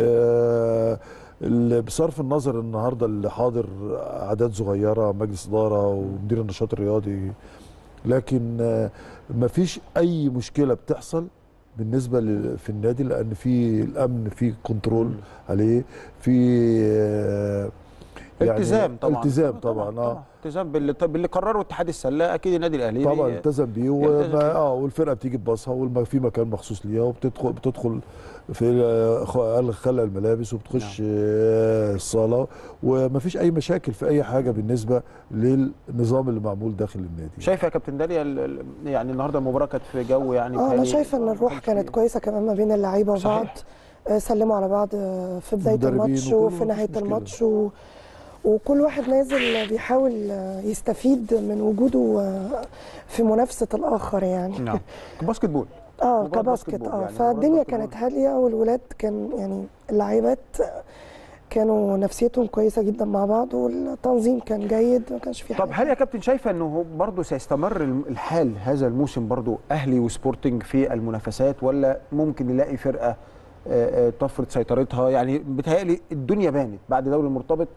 S2: آه، ال- بصرف النظر النهارده اللي حاضر اعداد صغيره مجلس اداره ومدير النشاط الرياضي لكن آه، ما فيش اي مشكله بتحصل بالنسبه ل- في النادي لان في الامن في كنترول عليه في آه،
S1: التزام طبعا
S2: التزام طبعا اه
S1: التزام باللي طب باللي قرره اتحاد السله اكيد النادي الاهلي
S2: طبعا
S1: بي-
S2: التزم بيه
S1: يلتزم
S2: وما
S1: بيه.
S2: اه والفرقه بتيجي تباصها والم- في مكان مخصوص ليها وبتدخل بتدخل في آه، خ- خلع الملابس وبتخش آه، الصاله ومفيش اي مشاكل في اي حاجه بالنسبه للنظام اللي معمول داخل النادي
S1: شايفه يا كابتن داليا ال- ال- يعني النهارده المباراه كانت في جو يعني
S3: اه انا
S1: بيتهيألي
S3: شايفه ان
S1: ما
S3: الروح
S1: كانش
S3: كانت
S1: فيه-
S3: كويسه كمان ما بين اللعيبه وبعض
S1: صحيح.
S3: آه، سلموا على بعض آه، في بدايه
S2: المدربين
S3: الماتش
S2: وكله
S3: وفي
S2: مفيش
S3: نهايه
S2: مشكلة.
S3: الماتش و... وكل واحد نازل بيحاول آه، يستفيد من وجوده آه، في منافسه الاخر يعني
S1: نعم باسكت بول
S3: اه
S1: مباراة
S3: كباسكت
S1: باسكت بول
S3: اه
S1: يعني، مباراة
S3: فالدنيا
S1: باسكت
S3: كانت
S1: بول.
S3: هاديه والولاد كان يعني اللعيبات كانوا نفسيتهم كويسه جدا مع بعض والتنظيم كان جيد ما كانش في
S1: طب
S3: حاجه
S1: هل يا كابتن شايفه انه برضه سيستمر الحال هذا الموسم برضه اهلي وسبورتنج في المنافسات ولا ممكن نلاقي فرقه آه، آه، تفرض سيطرتها يعني بتهيألي الدنيا بانت بعد دوري المرتبط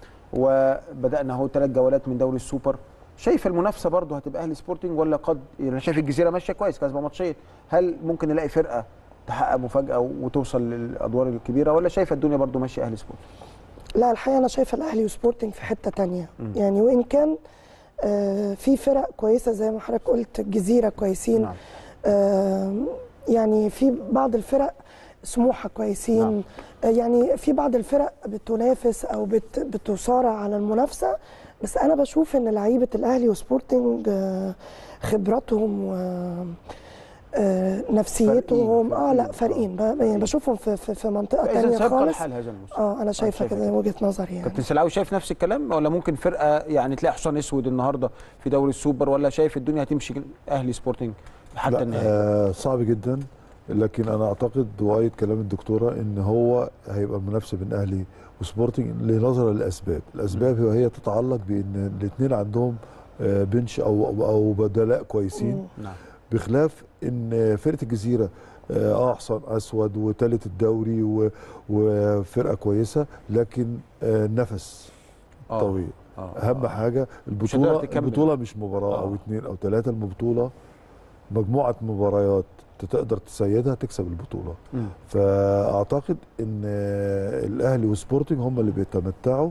S1: وبدانا اهو ثلاث جولات من دوري السوبر شايف المنافسه برضه هتبقى اهلي سبورتنج ولا قد يعني انا شايف الجزيره ماشيه كويس كسبه ماتشين هل ممكن نلاقي فرقه تحقق مفاجاه وتوصل للادوار الكبيره ولا شايفه الدنيا برضه ماشيه اهلي سبورتنج
S3: لا الحقيقه انا شايفه الاهلي وسبورتنج في حته تانية يعني وان كان آه، في فرق كويسه زي ما حضرتك قلت الجزيره كويسين
S1: نعم.
S3: آه، يعني في بعض الفرق سموحه كويسين
S1: نعم.
S3: آه، يعني في بعض الفرق بتنافس او بت بتصارع على المنافسه بس انا بشوف ان لعيبه الاهلي وسبورتنج آه، خبراتهم و آه، نفسيتهم
S1: فارقين،
S3: اه لا
S1: فارقين.
S3: فارقين ب- يعني بشوفهم في في, في منطقه
S1: اذا
S3: تانية
S1: سيبقى
S3: خالص
S1: الحال هذا الموسم
S3: اه انا شايفه
S1: شايفة
S3: كده
S1: كده.
S3: وجهه نظري يعني
S1: كابتن سلاوي شايف نفس الكلام ولا ممكن فرقه يعني تلاقي حصان اسود النهارده في دوري السوبر ولا شايف الدنيا هتمشي اهلي سبورتنج حتى
S2: لا
S1: النهائي
S2: آه صعب جدا لكن انا اعتقد وايد كلام الدكتوره ان هو هيبقى المنافسه بين اهلي وسبورتنج لنظرا لاسباب، الاسباب هي تتعلق بان الاثنين عندهم آه بنش او او, أو بدلاء كويسين
S1: نعم
S2: بخلاف ان فرقه الجزيره اه آه، حصان اسود وثالث الدوري و- وفرقه كويسه لكن آه نفس
S1: آه.
S2: طويل
S1: آه.
S2: اهم حاجه
S1: مش هتقدر
S2: البطوله
S1: تكمل.
S2: البطوله مش مباراه
S1: آه.
S2: او اثنين او ثلاثه البطوله مجموعه مباريات تقدر تسيدها تكسب البطوله
S1: مم.
S2: فاعتقد ان الاهلي وسبورتنج هم اللي بيتمتعوا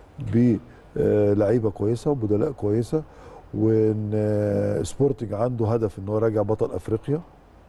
S2: بلعيبه كويسه وبدلاء كويسه وان سبورتنج عنده هدف ان هو راجع بطل افريقيا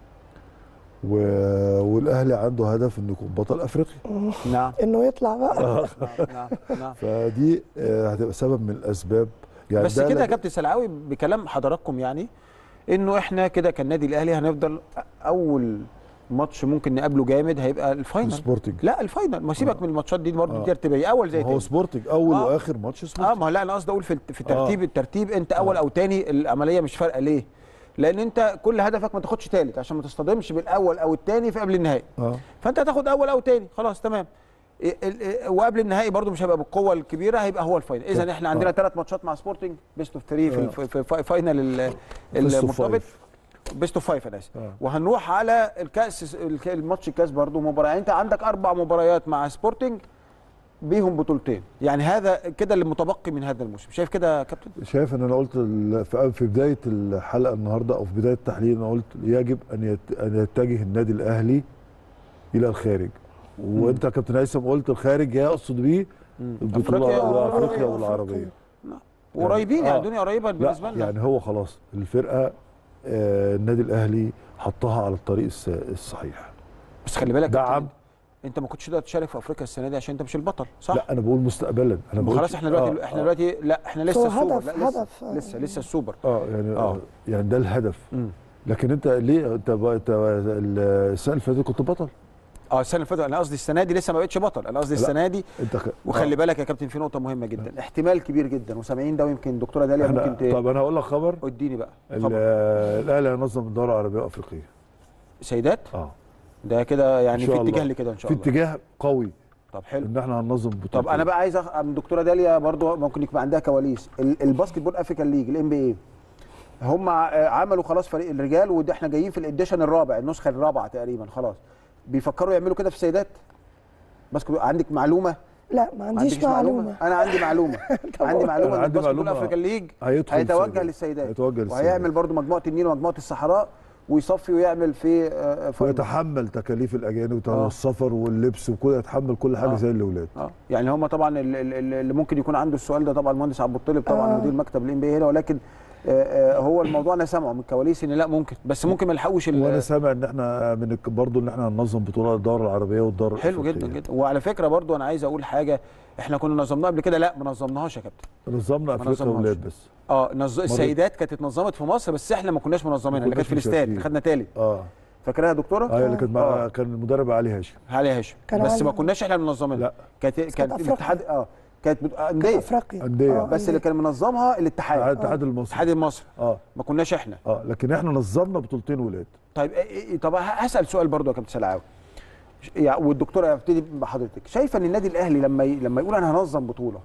S2: و... والاهلي عنده هدف انه يكون بطل افريقيا
S1: نعم
S3: انه يطلع بقى
S1: نعم نعم نعم
S2: فدي آه، هتبقى سبب من الاسباب يعني
S1: بس
S2: ده
S1: كده يا
S2: لك-
S1: كابتن سلعاوي بكلام حضراتكم يعني انه احنا كده كالنادي الاهلي هنفضل اول ماتش ممكن نقابله جامد هيبقى الفاينل
S2: سبورتنج
S1: لا الفاينل ما سيبك
S2: آه.
S1: من الماتشات دي برضه
S2: آه.
S1: دي ترتيبيه اول زي
S2: ما هو
S1: تاني
S2: سبورتنج اول
S1: آه.
S2: واخر ماتش
S1: اه
S2: سبورتنج
S1: ما هو لا انا قصدي اقول في في ترتيب
S2: آه.
S1: الترتيب انت اول
S2: آه.
S1: او تاني العمليه مش فارقه ليه؟ لان انت كل هدفك ما تاخدش تالت عشان ما تصطدمش بالاول او التاني في قبل النهائي
S2: اه
S1: فانت هتاخد اول او تاني خلاص تمام ال- ال- وقبل النهائي برضو مش هيبقى بالقوه الكبيره هيبقى هو الفاينل اذا احنا عندنا
S2: آه.
S1: ثلاث ماتشات مع سبورتنج بيست اوف 3 في,
S2: آه.
S1: الف- في, في فاينل ال-
S2: Best of
S1: المرتبط
S2: five.
S1: بيست اوف 5 انا اسف
S2: آه.
S1: وهنروح على الكاس الك- الماتش الكاس برضو مباراه يعني انت عندك اربع مباريات مع سبورتنج بيهم بطولتين يعني هذا كده اللي متبقي من هذا الموسم شايف كده يا كابتن
S2: شايف ان انا قلت ال- في في بدايه الحلقه النهارده او في بدايه التحليل انا قلت يجب ان يت- ان يتجه النادي الاهلي الى الخارج وانت يا كابتن هيثم قلت الخارج يقصد بيه البطوله
S1: أفريقيا
S2: افريقيا,
S1: وأفريقيا.
S2: أفريقيا والعربيه
S1: قريبين يعني
S2: آه.
S1: الدنيا قريبه بالنسبه
S2: لا
S1: لنا
S2: يعني هو خلاص الفرقه آه النادي الاهلي حطها على الطريق الس- الصحيح
S1: بس خلي بالك
S2: دعم.
S1: كابتن، انت ما كنتش تقدر تشارك في افريقيا السنه دي عشان انت مش البطل صح؟
S2: لا انا بقول مستقبلا انا بقول
S1: خلاص احنا دلوقتي احنا دلوقتي لا احنا لسه
S3: هو
S1: السوبر
S3: هدف-
S1: لا لسه
S3: هدف.
S1: لسه لسه السوبر
S2: اه يعني
S1: آه.
S2: آه. يعني ده الهدف
S1: مم.
S2: لكن انت ليه انت بقى انت السنه اللي فاتت كنت بطل
S1: اه السنه اللي فاتت انا قصدي السنه دي لسه ما بقتش بطل انا قصدي
S2: لا.
S1: السنه دي
S2: انت خ...
S1: وخلي
S2: آه.
S1: بالك يا كابتن في نقطه مهمه جدا احتمال كبير جدا وسامعين ده ويمكن دكتوره داليا
S2: احنا
S1: ممكن ت...
S2: طب انا هقول لك خبر
S1: اديني بقى
S2: ال-
S1: خبر.
S2: الاهلي هينظم الدوره العربيه وافريقيه
S1: سيدات
S2: اه
S1: ده كده يعني
S2: إن شاء
S1: في اتجاه
S2: الله.
S1: لكده ان شاء
S2: في
S1: الله
S2: اتجاه قوي
S1: طب حلو
S2: ان احنا هننظم بطوله
S1: طب انا بقى عايز أخ... من دكتوره داليا برضو ممكن يكون عندها كواليس ال- الباسكت بول افريكان ليج الام بي اي هم ع- عملوا خلاص فريق الرجال وده احنا جايين في الاديشن الرابع النسخه الرابعه تقريبا خلاص بيفكروا يعملوا كده في السيدات باسكت بول عندك معلومه
S3: لا ما عنديش
S1: عندكش
S3: معلومه
S1: انا عندي معلومه عندي معلومه
S2: أنا
S1: ان
S2: عندي
S1: الباسكت بول
S2: معلومة.
S1: افريكان ليج
S2: هيدخل
S1: هيتوجه
S2: السيدات.
S1: للسيدات
S2: هيتوجه للسيدات.
S1: وهيعمل برضو مجموعه النيل ومجموعه الصحراء ويصفي ويعمل في آه، فاينل.
S2: ويتحمل تكاليف الاجانب
S1: آه.
S2: والسفر واللبس وكل يتحمل كل حاجه
S1: آه.
S2: زي الاولاد
S1: اه يعني هم طبعا ال- ال- ال- اللي ممكن يكون عنده السؤال ده طبعا المهندس عبد الطالب طبعا
S3: آه.
S1: مدير مكتب الام بي هنا ولكن آه، آه، هو الموضوع انا سامعه من الكواليس ان لا ممكن بس ممكن ما يلحقوش ال-
S2: وانا سامع ان احنا من الك- برضو ان احنا هننظم بطوله الدوره العربيه والدوره
S1: حلو جدا
S2: الأفريقية.
S1: جدا وعلى فكره برضو انا عايز اقول حاجه احنا كنا نظمناها قبل كده لا ما نظمناهاش يا كابتن
S2: نظمنا افريقيا
S1: نظمناش.
S2: اولاد بس
S1: اه نظ... السيدات كانت اتنظمت في مصر بس احنا ما كناش منظمينها اللي كانت في
S2: كناش
S1: الاستاد
S2: مشاركين.
S1: خدنا تالت
S2: اه
S1: فاكرها يا دكتوره؟
S2: اه اللي كانت مع
S1: آه.
S2: كان المدرب علي هاشم
S1: علي هاشم
S3: كان
S1: بس
S3: علي-
S1: ما كناش احنا منظمينها
S2: لا.
S1: كانت
S3: كانت
S1: كانت
S3: أفريقيا.
S1: الاتحاد اه كانت بت-
S3: كانت
S1: انديه
S3: افريقيا
S2: أندية.
S3: آه،
S1: بس اللي كان منظمها الاتحاد
S2: الاتحاد المصري
S1: الاتحاد المصري
S2: اه
S1: ما كناش احنا
S2: اه لكن احنا نظمنا بطولتين ولاد
S1: طيب إيه- إيه طب هسال سؤال برضو يا كابتن سلعاوي ش- يعني والدكتوره هبتدي بحضرتك شايفه ان النادي الاهلي لما ي... لما يقول انا هنظم بطوله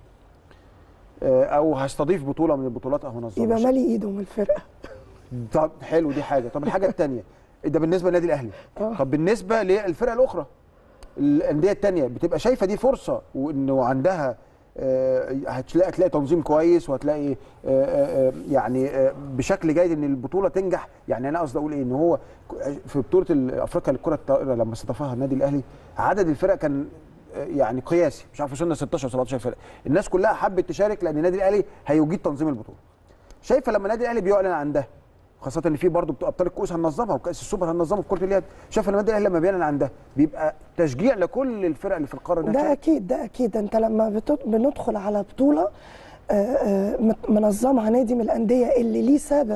S1: آه، او هستضيف بطوله من البطولات او هنظمها
S3: يبقى مالي ايده من الفرقه
S1: طب حلو دي حاجه طب الحاجه الثانيه ده بالنسبه للنادي الاهلي
S3: آه.
S1: طب بالنسبه للفرق الاخرى الانديه الثانيه بتبقى شايفه دي فرصه وانه عندها آه، هتلاقي هتلاقي تنظيم كويس وهتلاقي آه، آه، آه، يعني آه، بشكل جيد ان البطوله تنجح يعني انا قصدي اقول ايه ان هو في بطوله ال- افريقيا للكره الطائره لما استضافها النادي الاهلي عدد الفرق كان آه، يعني قياسي مش عارف وصلنا 16 17 فرقه الناس كلها حبت تشارك لان النادي الاهلي هيجيد تنظيم البطوله شايفه لما النادي الاهلي بيعلن عن ده خاصة ان في برضه بتوع ابطال الكؤوس هننظمها وكاس السوبر هننظمه في كرة اليد، شايف لما النادي الاهلي لما بيعلن عن ده بيبقى تشجيع لكل الفرق اللي في القارة انها
S3: ده
S1: تشارك.
S3: اكيد ده اكيد انت لما بتد- بندخل على بطوله آه، آه، مت- منظمها نادي من الانديه اللي ليه سابق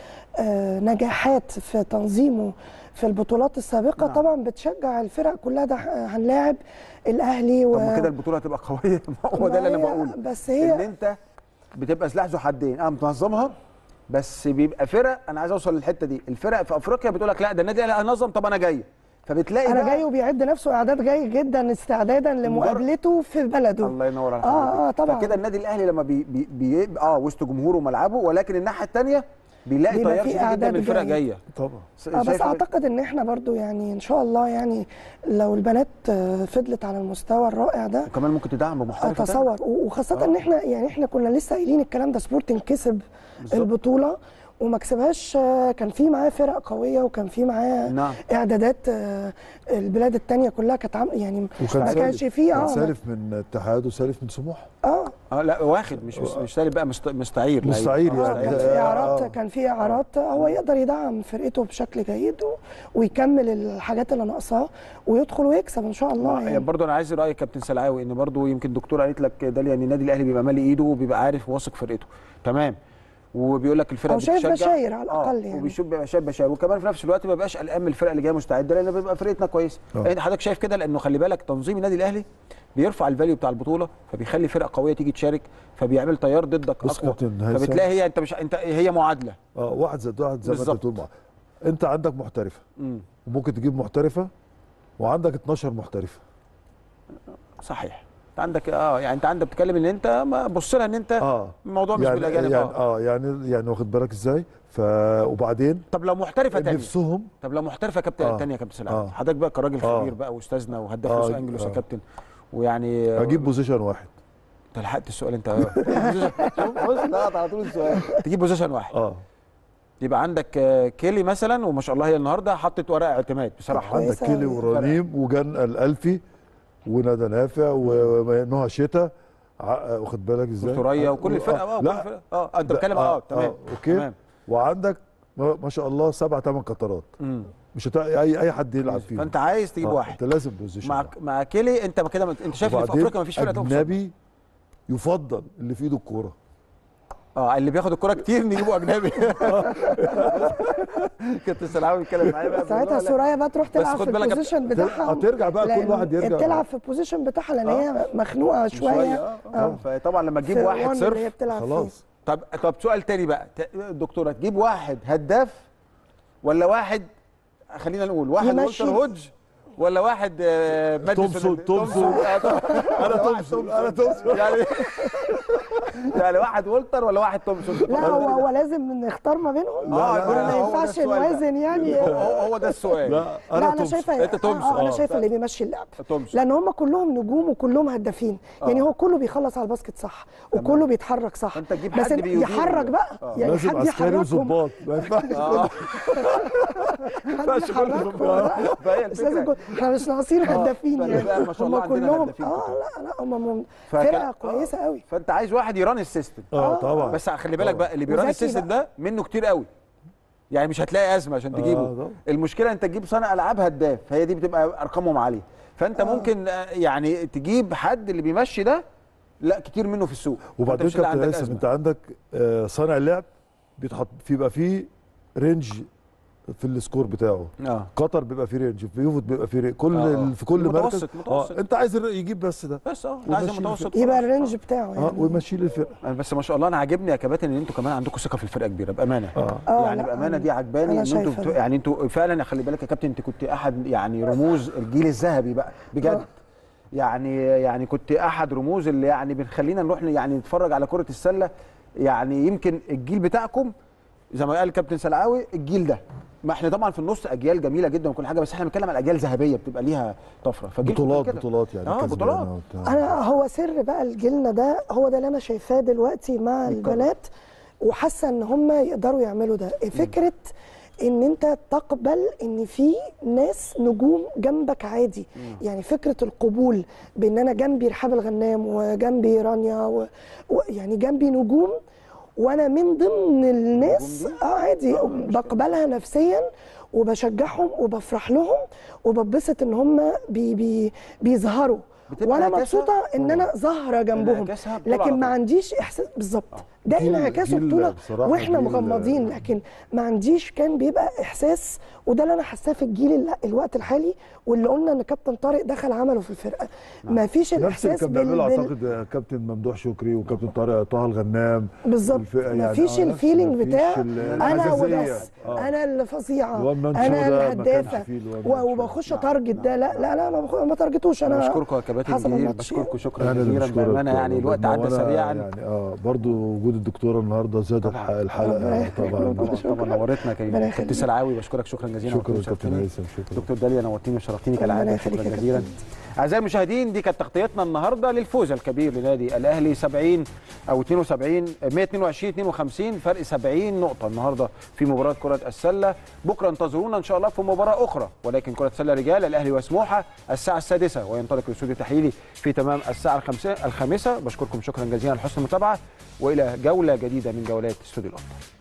S3: آه، نجاحات في تنظيمه في البطولات السابقه
S1: نعم.
S3: طبعا بتشجع الفرق كلها ده ح- هنلاعب الاهلي و...
S1: طب ما كده البطولة هتبقى قوية ما هو ده اللي انا
S3: ما هي-
S1: بقوله
S3: بس
S1: ان
S3: هي
S1: انت بتبقى سلاح ذو حدين انا بتنظمها بس بيبقى فرق انا عايز اوصل للحته دي الفرق في افريقيا بتقول لك لا ده النادي الاهلي هنظم طب انا جاي فبتلاقي
S3: انا
S1: بقى-
S3: جاي وبيعد نفسه اعداد جيد جدا استعدادا لمقابلته في بلده
S1: الله ينور على
S3: آه،
S1: حضرتك.
S3: آه، طبعاً.
S1: فكده النادي الاهلي لما بي بي بي اه وسط جمهوره وملعبه ولكن الناحيه الثانيه بيلاقي
S3: بيبقى
S1: تيار
S3: في
S1: شديد جدا
S3: أعداد
S1: من الفرق
S3: جيد.
S1: جايه
S2: طبعا
S3: اه بس
S1: شايف-
S3: اعتقد ان احنا برضو يعني ان شاء الله يعني لو البنات آه، فضلت على المستوى الرائع ده
S1: وكمان ممكن تدعم بمحترفه تانية.
S3: اتصور و- وخاصه
S1: آه.
S3: ان احنا يعني احنا كنا لسه قايلين الكلام ده سبورتنج كسب
S1: بالظبط.
S3: البطوله وما كسبهاش آه، كان في معاه فرق قويه وكان في معاه
S1: نعم
S3: اعدادات آه، البلاد التانية كلها كانت عامله يعني
S2: وكان
S3: ما كانش
S2: سالف
S3: فيه
S2: كان
S3: اه
S2: سالف من اتحاد وسالف من سموحه
S3: اه
S1: اه لا واخد مش مش, مش سالب بقى مست- مستعير لا،
S2: مستعير
S1: آه،
S2: يعني.
S3: كان
S2: آه،
S3: في اعارات
S2: آه.
S3: كان في اعارات هو يقدر يدعم فرقته بشكل جيد و- ويكمل الحاجات اللي ناقصاه ويدخل ويكسب ان شاء الله
S1: ما-
S3: يعني
S1: برضه انا عايز راي كابتن سلعاوي ان برضه يمكن دكتور قالت لك داليا ان النادي الاهلي بيبقى مالي ايده وبيبقى عارف واثق فرقته تمام وبيقول لك الفرقه
S3: أو شايف
S1: بتشجع.
S3: بشاير على الأقل يعني.
S1: وبيشوف بيبقى شايف بشاير وكمان في نفس الوقت ما بيبقاش قلقان من الفرقه اللي جايه مستعده لان بيبقى فرقتنا كويسه
S2: آه.
S1: يعني حضرتك شايف كده لانه خلي بالك تنظيم النادي الاهلي بيرفع الفاليو بتاع البطوله فبيخلي فرق قويه تيجي تشارك فبيعمل تيار ضدك
S2: بص
S1: اقوى
S2: كابتن هيثم.
S1: فبتلاقي هي انت مش انت هي معادله
S2: اه واحد زائد واحد زي ما انت
S1: بالظبط.
S2: بتقول مع- انت عندك محترفه
S1: امم
S2: وممكن تجيب محترفه وعندك 12 محترفه
S1: صحيح انت عندك اه يعني انت عندك بتتكلم ان انت ما بص لها ان انت
S2: اه
S1: الموضوع مش
S2: يعني
S1: بالاجانب
S2: يعني
S1: اه
S2: اه يعني يعني واخد بالك ازاي ف وبعدين
S1: طب لو محترفه تانية
S2: نفسهم
S1: طب لو محترفه كابتن
S2: آه.
S1: تانية يا كابتن سلام
S2: آه.
S1: حضرتك بقى كراجل
S2: آه.
S1: خبير بقى واستاذنا وهداف
S2: آه.
S1: لوس انجلوس يا
S2: آه.
S1: كابتن ويعني
S2: هجيب بوزيشن واحد
S1: انت لحقت السؤال انت اه شوف بص ضغط على طول السؤال تجيب بوزيشن واحد
S2: اه
S1: يبقى عندك آه، كيلي مثلا وما شاء الله هي النهارده حطت ورق اعتماد بصراحه
S2: عندك
S3: كويسة
S2: كيلي
S3: أوي.
S2: ورنيم وجن الالفي وندى نافع ونهى شتا ع- واخد بالك ازاي
S1: وثريا وكل الفرقه اه كل
S2: لا
S1: الفرقه اه انت
S2: ده-
S1: بتتكلم
S2: آه،
S1: اه تمام
S2: آه، أوكي.
S1: تمام
S2: وعندك ما ما شاء الله سبع ثمان قطرات
S1: مم.
S2: مش هت... اي اي حد يلعب فيهم
S1: فانت عايز تجيب
S2: آه،
S1: واحد
S2: انت لازم بوزيشن
S1: مع
S2: واحد.
S1: مع كيلي انت كده انت شايف ان في
S2: وبعدين
S1: افريقيا ما فيش فرقه تقف قصادها.
S2: اجنبي يفضل اللي في ايده الكوره
S1: اه اللي بياخد الكرة كتير نجيبه اجنبي كابتن سلعاوي بيتكلم معايا بقى
S3: ساعتها
S1: بيقول له لا.
S3: سوريا بقى تروح تلعب
S1: خد
S3: في
S1: بالك يا
S3: البوزيشن بتاعها
S2: هترجع بقى كل
S3: لأن
S2: واحد يرجع
S3: تلعب في البوزيشن بتاعها لان هي مخنوقه
S1: شويه
S3: شويه
S1: اه آه. فطبعا لما تجيب
S3: في
S1: واحد
S3: الوان اللي هي
S1: صرف
S3: بتلعب فيه.
S2: خلاص
S1: طب طب سؤال تاني بقى ت- دكتوره تجيب واحد هداف ولا واحد خلينا نقول واحد
S3: يمشي.
S1: والتر هودج ولا واحد آه، ماديسون
S2: تومسون-
S1: ال-
S2: تومسون.
S1: آه، طبعاً.
S2: انا
S1: ولا واحد
S2: تومسون انا تومسون
S1: يعني يعني واحد ولتر ولا واحد تومسون
S3: لا هو هو لازم نختار ما بينهم
S1: اه
S2: لا،
S3: ولا
S1: لا،
S3: ما
S1: هو ده
S3: ينفعش
S1: السؤال بقى.
S3: نوازن يعني
S1: هو- هو هو ده السؤال
S2: لا
S3: لا
S2: انا
S3: انا
S2: تومسون
S3: شايفه
S1: أنت تومسون.
S3: آه انا
S1: آه.
S3: شايفه اللي بيمشي اللعب
S1: تومسون
S3: لان هم كلهم نجوم وكلهم هدافين يعني هو كله بيخلص على الباسكت صح وكله بيتحرك صح
S1: فأنت تجيب
S3: بس
S1: حد
S3: إن-
S1: بيدير
S3: يحرك
S1: ال-
S3: بقى
S1: آه.
S3: يعني
S2: لازم
S3: حد
S2: عسكري
S3: يحركهم
S2: وظباط ما ينفعش
S1: اه
S3: حد يحركهم بقى.
S1: فهي
S3: مش لازم
S1: الفكره
S3: كل- احنا مش ناقصين هدافين
S1: فاللي
S3: يعني
S1: بقى ما شاء الله
S3: هم
S1: عندنا
S3: كلهم
S1: هدافين
S3: اه
S1: كتير.
S3: لا لا هم من-
S1: فكان-
S3: فرقه
S1: آه.
S3: كويسه قوي
S1: فانت عايز واحد يران السيستم
S2: اه طبعا
S1: بس خلي بالك بقى اللي بيران
S3: وذكي
S1: السيستم
S3: بقى.
S1: ده منه كتير قوي يعني مش هتلاقي ازمه عشان تجيبه
S2: آه، طبعا.
S1: المشكله انت تجيب صانع العاب هداف هي دي بتبقى ارقامهم عاليه فانت ممكن آه، يعني تجيب حد اللي بيمشي ده لا كتير منه في السوق فأنت
S2: وبعدين
S1: مش هيبقى
S2: كابتن
S1: عندك
S2: هيثم
S1: أزمة.
S2: انت عندك آه، صانع اللعب بيتحط بيبقى فيه رينج في السكور بتاعه
S1: اه
S2: قطر بيبقى فيه رينج في يوفوت بيبقى فيه رينج كل
S1: آه.
S2: ال- في كل مركز
S1: متوسط- متوسط.
S2: اه انت عايز الر- يجيب بس ده
S1: بس اه أنت عايز
S2: وماشي
S1: المتوسط
S3: يبقى
S1: خلاص.
S3: الرينج بتاعه
S2: اه
S3: يعني
S2: ويمشي لي الفرقه
S1: آه. بس ما شاء الله انا عاجبني يا كباتن ان انتوا كمان عندكم ثقه في الفرقه كبيره بامانه
S2: اه
S3: آه،
S1: يعني
S3: لا،
S1: بامانه
S3: أنا-
S1: دي عجباني
S3: أنا
S1: ان انتوا
S3: شايفة
S1: بتو...
S3: ده.
S1: يعني انتوا فعلا خلي بالك يا كابتن انت كنت احد يعني رموز الجيل الذهبي بقى بجد
S3: آه.
S1: يعني يعني كنت احد رموز اللي يعني بنخلينا نروح يعني نتفرج على كره السله يعني يمكن الجيل بتاعكم زي ما قال الكابتن سلعاوي الجيل ده ما احنا طبعا في النص اجيال جميله جدا وكل حاجه بس احنا بنتكلم على اجيال ذهبيه بتبقى ليها طفره فجيلكم
S2: بطولات
S1: كده.
S2: بطولات يعني
S1: اه
S2: كسبانة
S1: بطولات
S2: وبتاع.
S3: انا هو سر بقى الجيلنا ده هو ده اللي انا شايفاه دلوقتي مع
S1: بيتكرر.
S3: البنات وحاسه ان هم يقدروا يعملوا ده فكره ان انت تقبل ان في ناس نجوم جنبك عادي يعني فكره القبول بان انا جنبي رحاب الغنام وجنبي رانيا و... و... يعني جنبي نجوم وانا من ضمن الناس اه عادي بقبلها نفسيا وبشجعهم وبفرح لهم وببسط ان هم بي بي بيظهروا
S1: بتبقى
S3: وانا
S1: انعكاسها-
S3: مبسوطه ان انا ظاهره جنبهم
S1: انعكاسها بطولة على
S3: لكن ما
S1: طول.
S3: عنديش احساس بالظبط ده
S2: جيل-
S3: انعكاسه
S2: جيل
S3: بطوله
S2: بصراحة
S3: واحنا
S2: جيل-
S3: مغمضين لكن ما عنديش كان بيبقى احساس وده اللي انا حاساه في الجيل ال- الوقت الحالي واللي قلنا ان كابتن طارق دخل عمله في الفرقه ما فيش
S2: نفس اللي
S3: الاحساس
S2: كان
S3: بال...
S2: بيعمله
S3: بال...
S2: اعتقد كابتن ممدوح شكري وكابتن طارق طه الغنام
S3: بالظبط
S2: الفئة
S3: ما
S2: يعني
S3: فيش
S2: آه، نفس-
S3: الفيلينج
S2: مفيش
S3: بتاع
S2: ال-
S3: انا
S2: الحساسية.
S3: وبس
S2: آه.
S3: انا اللي فظيعه
S2: الوان مان شو
S3: انا
S2: ده ما
S3: الهدافه
S2: كانش فيه الوان مان
S3: و-
S2: شو.
S3: وبخش اتارجت ده لا لا لا ما, بخ... ما تارجتوش
S1: انا
S3: انا
S1: بشكركم يا كباتن
S3: حسب
S1: كتير
S3: الماتش
S1: بشكركم شكرا
S2: انا اللي
S1: جزيلا
S2: بشكرك
S1: بامانه يعني الوقت عدى
S2: وأنا
S1: سريعا
S2: يعني اه برضو وجود الدكتوره النهارده زاد الح-
S3: ربنا
S2: الحلقه
S3: يخليك.
S2: طبعا
S1: طبعا طبعا نورتنا كريم
S3: ربنا
S1: كابتن
S3: يخليك.
S1: سلعاوي بشكرك شكرا جزيلا
S2: شكرا
S1: نورتني
S2: كابتن
S1: وشرفتني.
S2: هيثم شكرا
S1: دكتور داليا نورتيني وشرفتيني
S3: ربنا
S1: كالعاده
S3: يخليك
S1: شكرا
S3: يا
S1: جزيلا
S3: كابتن.
S1: اعزائي المشاهدين دي كانت تغطيتنا النهارده للفوز الكبير لنادي الاهلي 70 او 72 122 52 فرق 70 نقطه النهارده في مباراه كره السله بكره انتظرونا ان شاء الله في مباراه اخرى ولكن كره سله رجال الاهلي وسموحه الساعه السادسه وينطلق الاستوديو التحليلي في تمام الساعه الخامسه الخامسه بشكركم شكرا جزيلا على حسن المتابعه والى جوله جديده من جولات استوديو الابطال